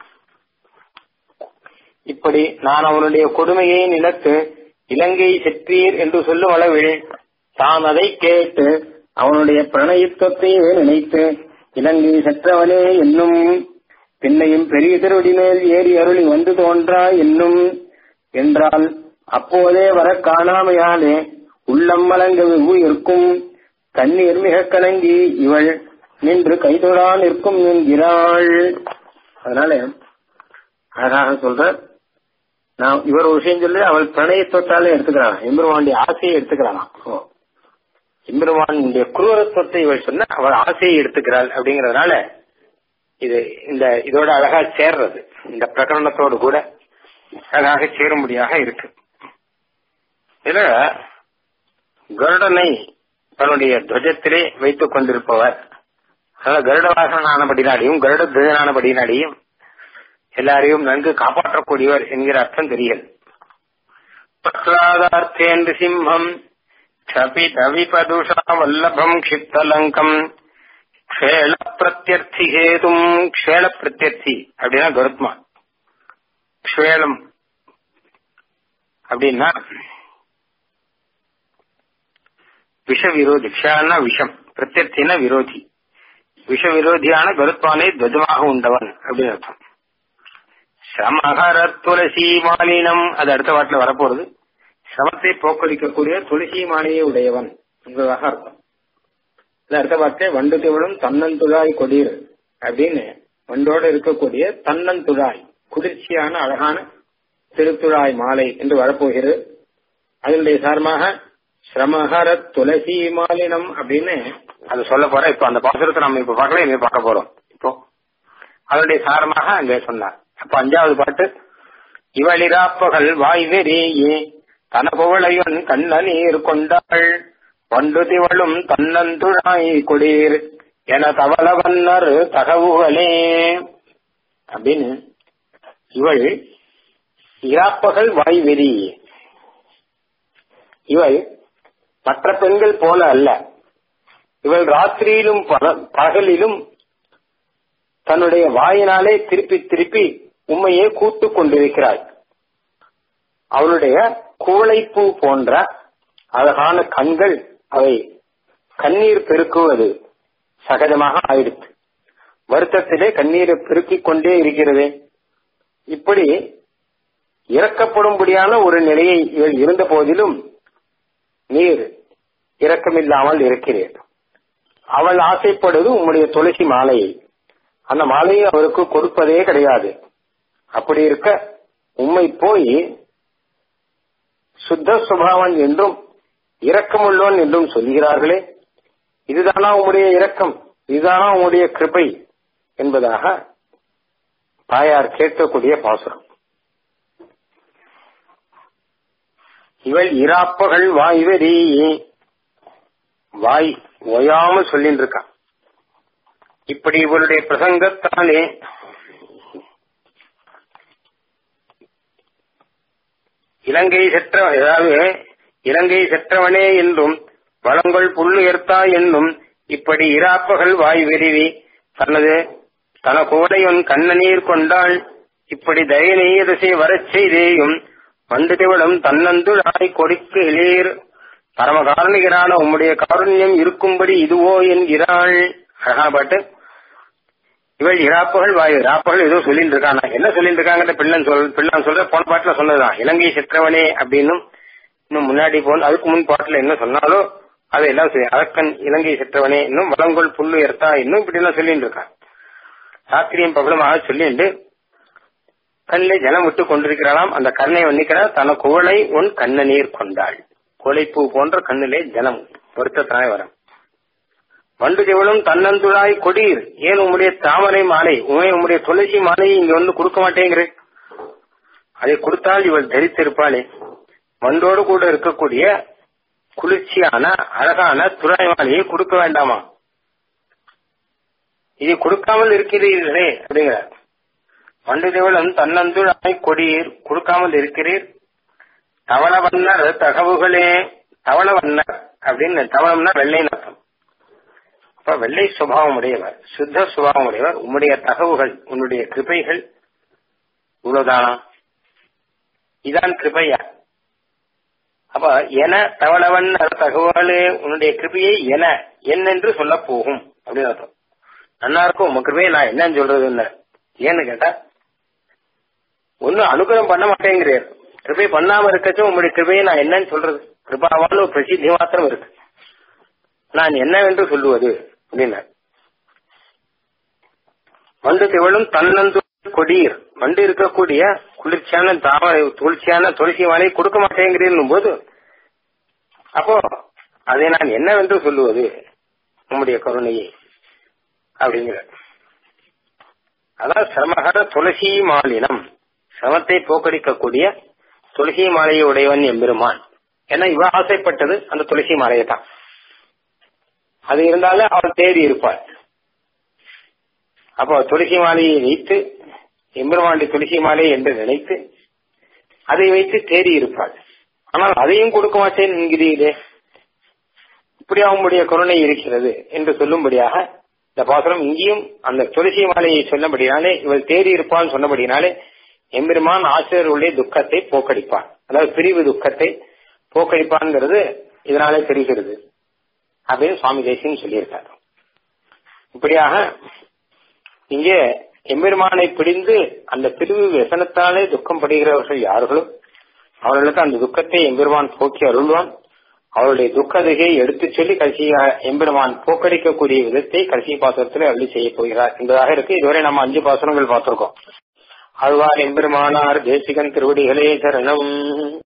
இப்படி நான் அவனுடைய கொடுமையை நிலத்து இலங்கை செற்றீர் என்று சொல்லும் அளவில் தான் அதை கேட்டு அவனுடைய பிரணயித்துவத்தையே நினைத்து இலங்கை செற்றவனே என்னும் பின்னையும் பெரிய திருவடி மேல் ஏறி அருளி வந்து தோன்றா என்னும் என்றால் அப்போதே வர காணாமையாலே உள்ளம் மலங்க இருக்கும் கண்ணீர் மிக கலங்கி இவள் நின்று கைதொழா நிற்கும் என்கிறாள் அதனால அழகாக சொல்ற நான் இவர் ஒரு விஷயம் சொல்லி அவள் பிரணயத்துவத்தாலே எடுத்துக்கிறான் எம்பெருமானுடைய ஆசையை எடுத்துக்கிறானா எம்பெருமானுடைய குரூரத்துவத்தை இவள் சொன்ன அவள் ஆசையை எடுத்துக்கிறாள் அப்படிங்கறதுனால இது இந்த இதோட அழகா சேர்றது இந்த பிரகரணத்தோடு கூட அழகாக சேரும்படியாக இருக்கு இதுல கருடனை தன்னுடைய துவஜத்திலே வைத்துக் கொண்டிருப்பவர் அதாவது கருட வாசனானபடினாலையும் கருட துவஜனானபடினாலையும் எல்லாரையும் நன்கு காப்பாற்றக்கூடியவர் என்கிற அர்த்தம் தெரியல் பிரகலாதார்த்தேந்து சிம்மம் க்ஷபித விபதுஷா வல்லபம் க்ஷிப்தலங்கம் க்ஷேள பிரத்யர்த்தி ஹேதும் க்ஷேள பிரத்யர்த்தி அப்படின்னா கருத்மா க்ஷேளம் அப்படின்னா விஷ விரோதி க்ஷான்னா விஷம் பிரத்யர்த்தினா விரோதி விஷ விரோதியான கருத்வானை துவஜமாக உண்டவன் அப்படின்னு அர்த்தம் சமஹர துளசி மாலினம் அது அடுத்த வாட்டில் வரப்போறது சமத்தை போக்களிக்கக்கூடிய துளசி மாலையை உடையவன் என்பதாக அர்த்தம் இது அடுத்த வார்த்தை வண்டு திவழும் தன்னந்துழாய் கொடீர் அப்படின்னு வண்டோடு இருக்கக்கூடிய தன்னந்துழாய் குளிர்ச்சியான அழகான திருத்துழாய் மாலை என்று வரப்போகிறது அதனுடைய சார்பாக சிரமஹர துளசி மாலினம் அப்படின்னு அது சொல்ல போற இப்ப அந்த பாசுரத்தை நம்ம இப்ப பார்க்கல இனிமே பார்க்க போறோம் இப்போ அதனுடைய சாரமாக அங்கே சொன்னார் அப்ப அஞ்சாவது பாட்டு இவளிராப்பகல் வாய்வெறியே தனபுவளையன் கண்ண நீர் கொண்டாள் வண்டு திவளும் தன்னந்துழாய் குடீர் என தவள வன்னர் தகவுகளே அப்படின்னு இவள் இராப்பகல் வாய்வெறி இவள் மற்ற பெண்கள் போல அல்ல இவள் ராத்திரியிலும் பகலிலும் தன்னுடைய வாயினாலே திருப்பி திருப்பி உண்மையே கூட்டு கொண்டிருக்கிறாள் அவளுடைய குவளைப்பூ போன்ற அழகான கண்கள் அவை கண்ணீர் பெருக்குவது சகஜமாக ஆயிடுச்சு வருத்தத்திலே கண்ணீரை பெருக்கிக் கொண்டே இருக்கிறது இப்படி இறக்கப்படும்படியான ஒரு நிலையை இருந்த போதிலும் நீர் இரக்கமில்லாமல் இருக்கிறேன் அவள் ஆசைப்படுவது உம்முடைய துளசி மாலையை அந்த மாலையை அவருக்கு கொடுப்பதே கிடையாது அப்படி இருக்க உம்மை போய் சுத்த சுபாவன் என்றும் இரக்கமுள்ளவன் என்றும் சொல்கிறார்களே இதுதானா உம்முடைய இரக்கம் இதுதானா உம்முடைய கிருபை என்பதாக தாயார் கேட்கக்கூடிய பாசுரம் இவள் இராப்பகள் வாய்வெறி வாய் ஓயாம சொல்லின்னு இருக்கா இப்படி இவளுடைய பிரசங்கத்தாலே இலங்கை செற்ற அதாவது இலங்கை செற்றவனே என்றும் வளங்கள் புல்லுயர்த்தா என்னும் இப்படி இராப்பகல் வாய் வெறிவி தனது தன கோடையொன் கண்ணநீர் கொண்டாள் இப்படி தயநீரசை வரச் செய்தேயும் வண்டு திவளும் தன்னந்துழாய் கொடுக்கு இளீர் பரமகாரணிகரான உம்முடைய காருண்யம் இருக்கும்படி இதுவோ என்கிறாள் அழகா பாட்டு இவள் இராப்புகள் வாயு இராப்புகள் ஏதோ சொல்லிட்டு இருக்கானா என்ன சொல்லிட்டு இருக்காங்க பிள்ளன் சொல் பிள்ளான் சொல்ற போன பாட்டுல சொன்னதுதான் இலங்கை செற்றவனே அப்படின்னும் இன்னும் முன்னாடி போன அதுக்கு முன் பாட்டுல என்ன சொன்னாலோ அதையெல்லாம் சொல்லி அரக்கன் இலங்கை செற்றவனே இன்னும் வளங்கொள் புல்லு எர்த்தா இன்னும் இப்படி எல்லாம் சொல்லிட்டு இருக்கான் சாத்திரியம் பகலமாக சொல்லிட்டு கண்ணிலே ஜலம் விட்டு கொண்டிருக்கிறாளாம் அந்த கண்ணை வன்னிக்கிறார் தன குவளை உன் கண்ண நீர் கொண்டாள் கோழைப்பூ போன்ற கண்ணிலே ஜலம் வருத்தத்தினாய் வரும் வண்டு ஜெவலும் தன்னந்துழாய் கொடீர் ஏன் உம்முடைய தாமரை மாலை உண்மை உம்முடைய துளசி மாலையை இங்க வந்து கொடுக்க மாட்டேங்கிற அதை கொடுத்தால் இவள் தரித்திருப்பாளே வண்டோடு கூட இருக்கக்கூடிய குளிர்ச்சியான அழகான துறாய் மாலையை கொடுக்க வேண்டாமா இதை கொடுக்காமல் இருக்கிறீர்களே அப்படிங்கிறார் வண்டு தேவலம் தன்னந்துழாய் கொடியீர் கொடுக்காமல் இருக்கிறீர் தவள வண்ணர் தகவுகளே தவள வண்ணர் அப்படின்னு தவளம்னா வெள்ளை அர்த்தம் அப்ப வெள்ளை சுபாவம் உடையவர் சுத்த சுபாவம் உடையவர் உம்முடைய தகவுகள் உன்னுடைய கிருபைகள் இவ்வளவுதானா இதான் கிருபையா அப்ப என தவளவன் தகவலே உன்னுடைய கிருபையை என என்னென்று சொல்ல போகும் அப்படின்னு அர்த்தம் நன்னா இருக்கும் உங்க கிருபையை நான் என்னன்னு சொல்றதுன்னு ஏன்னு கேட்டா ஒன்னும் அனுகிரகம் பண்ண மாட்டேங்கிறார் கிருபை பண்ணாம இருக்கச்சும் உங்களுடைய கிருபையை நான் என்னன்னு சொல்றது கிருபாவான ஒரு பிரசித்தி மாத்திரம் இருக்கு நான் என்னவென்று சொல்லுவது அப்படின்னார் வண்டு திவளும் தன்னந்து கொடியர் வண்டு இருக்கக்கூடிய குளிர்ச்சியான தாமரை குளிர்ச்சியான துளசி மாலை கொடுக்க மாட்டேங்கிறேன் போது அப்போ அதை நான் என்னவென்று சொல்லுவது உம்முடைய கருணையை அப்படிங்கிற அதான் சிரமகர துளசி மாலினம் சிரமத்தை போக்கடிக்கக்கூடிய துளசி மாலையை உடையவன் எம்பெருமான் ஏன்னா இவ ஆசைப்பட்டது அந்த துளசி மாலையை தான் அது இருந்தாலும் அவள் தேடி இருப்பாள் அப்போ துளசி மாலையை வைத்து எம்பெருமாண்டி துளசி மாலை என்று நினைத்து அதை வைத்து தேடி இருப்பாள் ஆனால் அதையும் கொடுக்க மாட்டேன் என்கிறீர்களே இப்படி அவங்களுடைய கருணை இருக்கிறது என்று சொல்லும்படியாக இந்த பாசுரம் இங்கேயும் அந்த துளசி மாலையை சொன்னபடினாலே இவள் தேடி இருப்பான்னு சொன்னபடினாலே எம்பெருமான் ஆசிரியர்களுடைய துக்கத்தை போக்கடிப்பான் அதாவது பிரிவு துக்கத்தை போக்கடிப்பான்ங்கிறது இதனாலே தெரிகிறது அப்படின்னு சுவாமி தேசியம் சொல்லியிருக்கார் இப்படியாக இங்கே எம்பெருமானை பிடிந்து அந்த பிரிவு व्यசனத்தாலே துக்கம் படுகிறவர்கள் யார்களும் அவர்களுக்கு அந்த துக்கத்தை எம்பெருமான் போக்கி அருள்வான் அவருடைய துக்கதையை எடுத்துச் சொல்லி கடைசியா எம்பெருமான் போக்கடிக்கக்கூடிய விதத்தை கடைசி பாசுரத்தில் அருளி செய்ய போகிறார் என்பதாக இருக்கு இதுவரை நம்ம அஞ்சு பாசுரங்கள் பார்த்திருக்கோம் ஆழ்வார் எம்பெருமானார் தேசிகன் திருவடிகளே சரணம்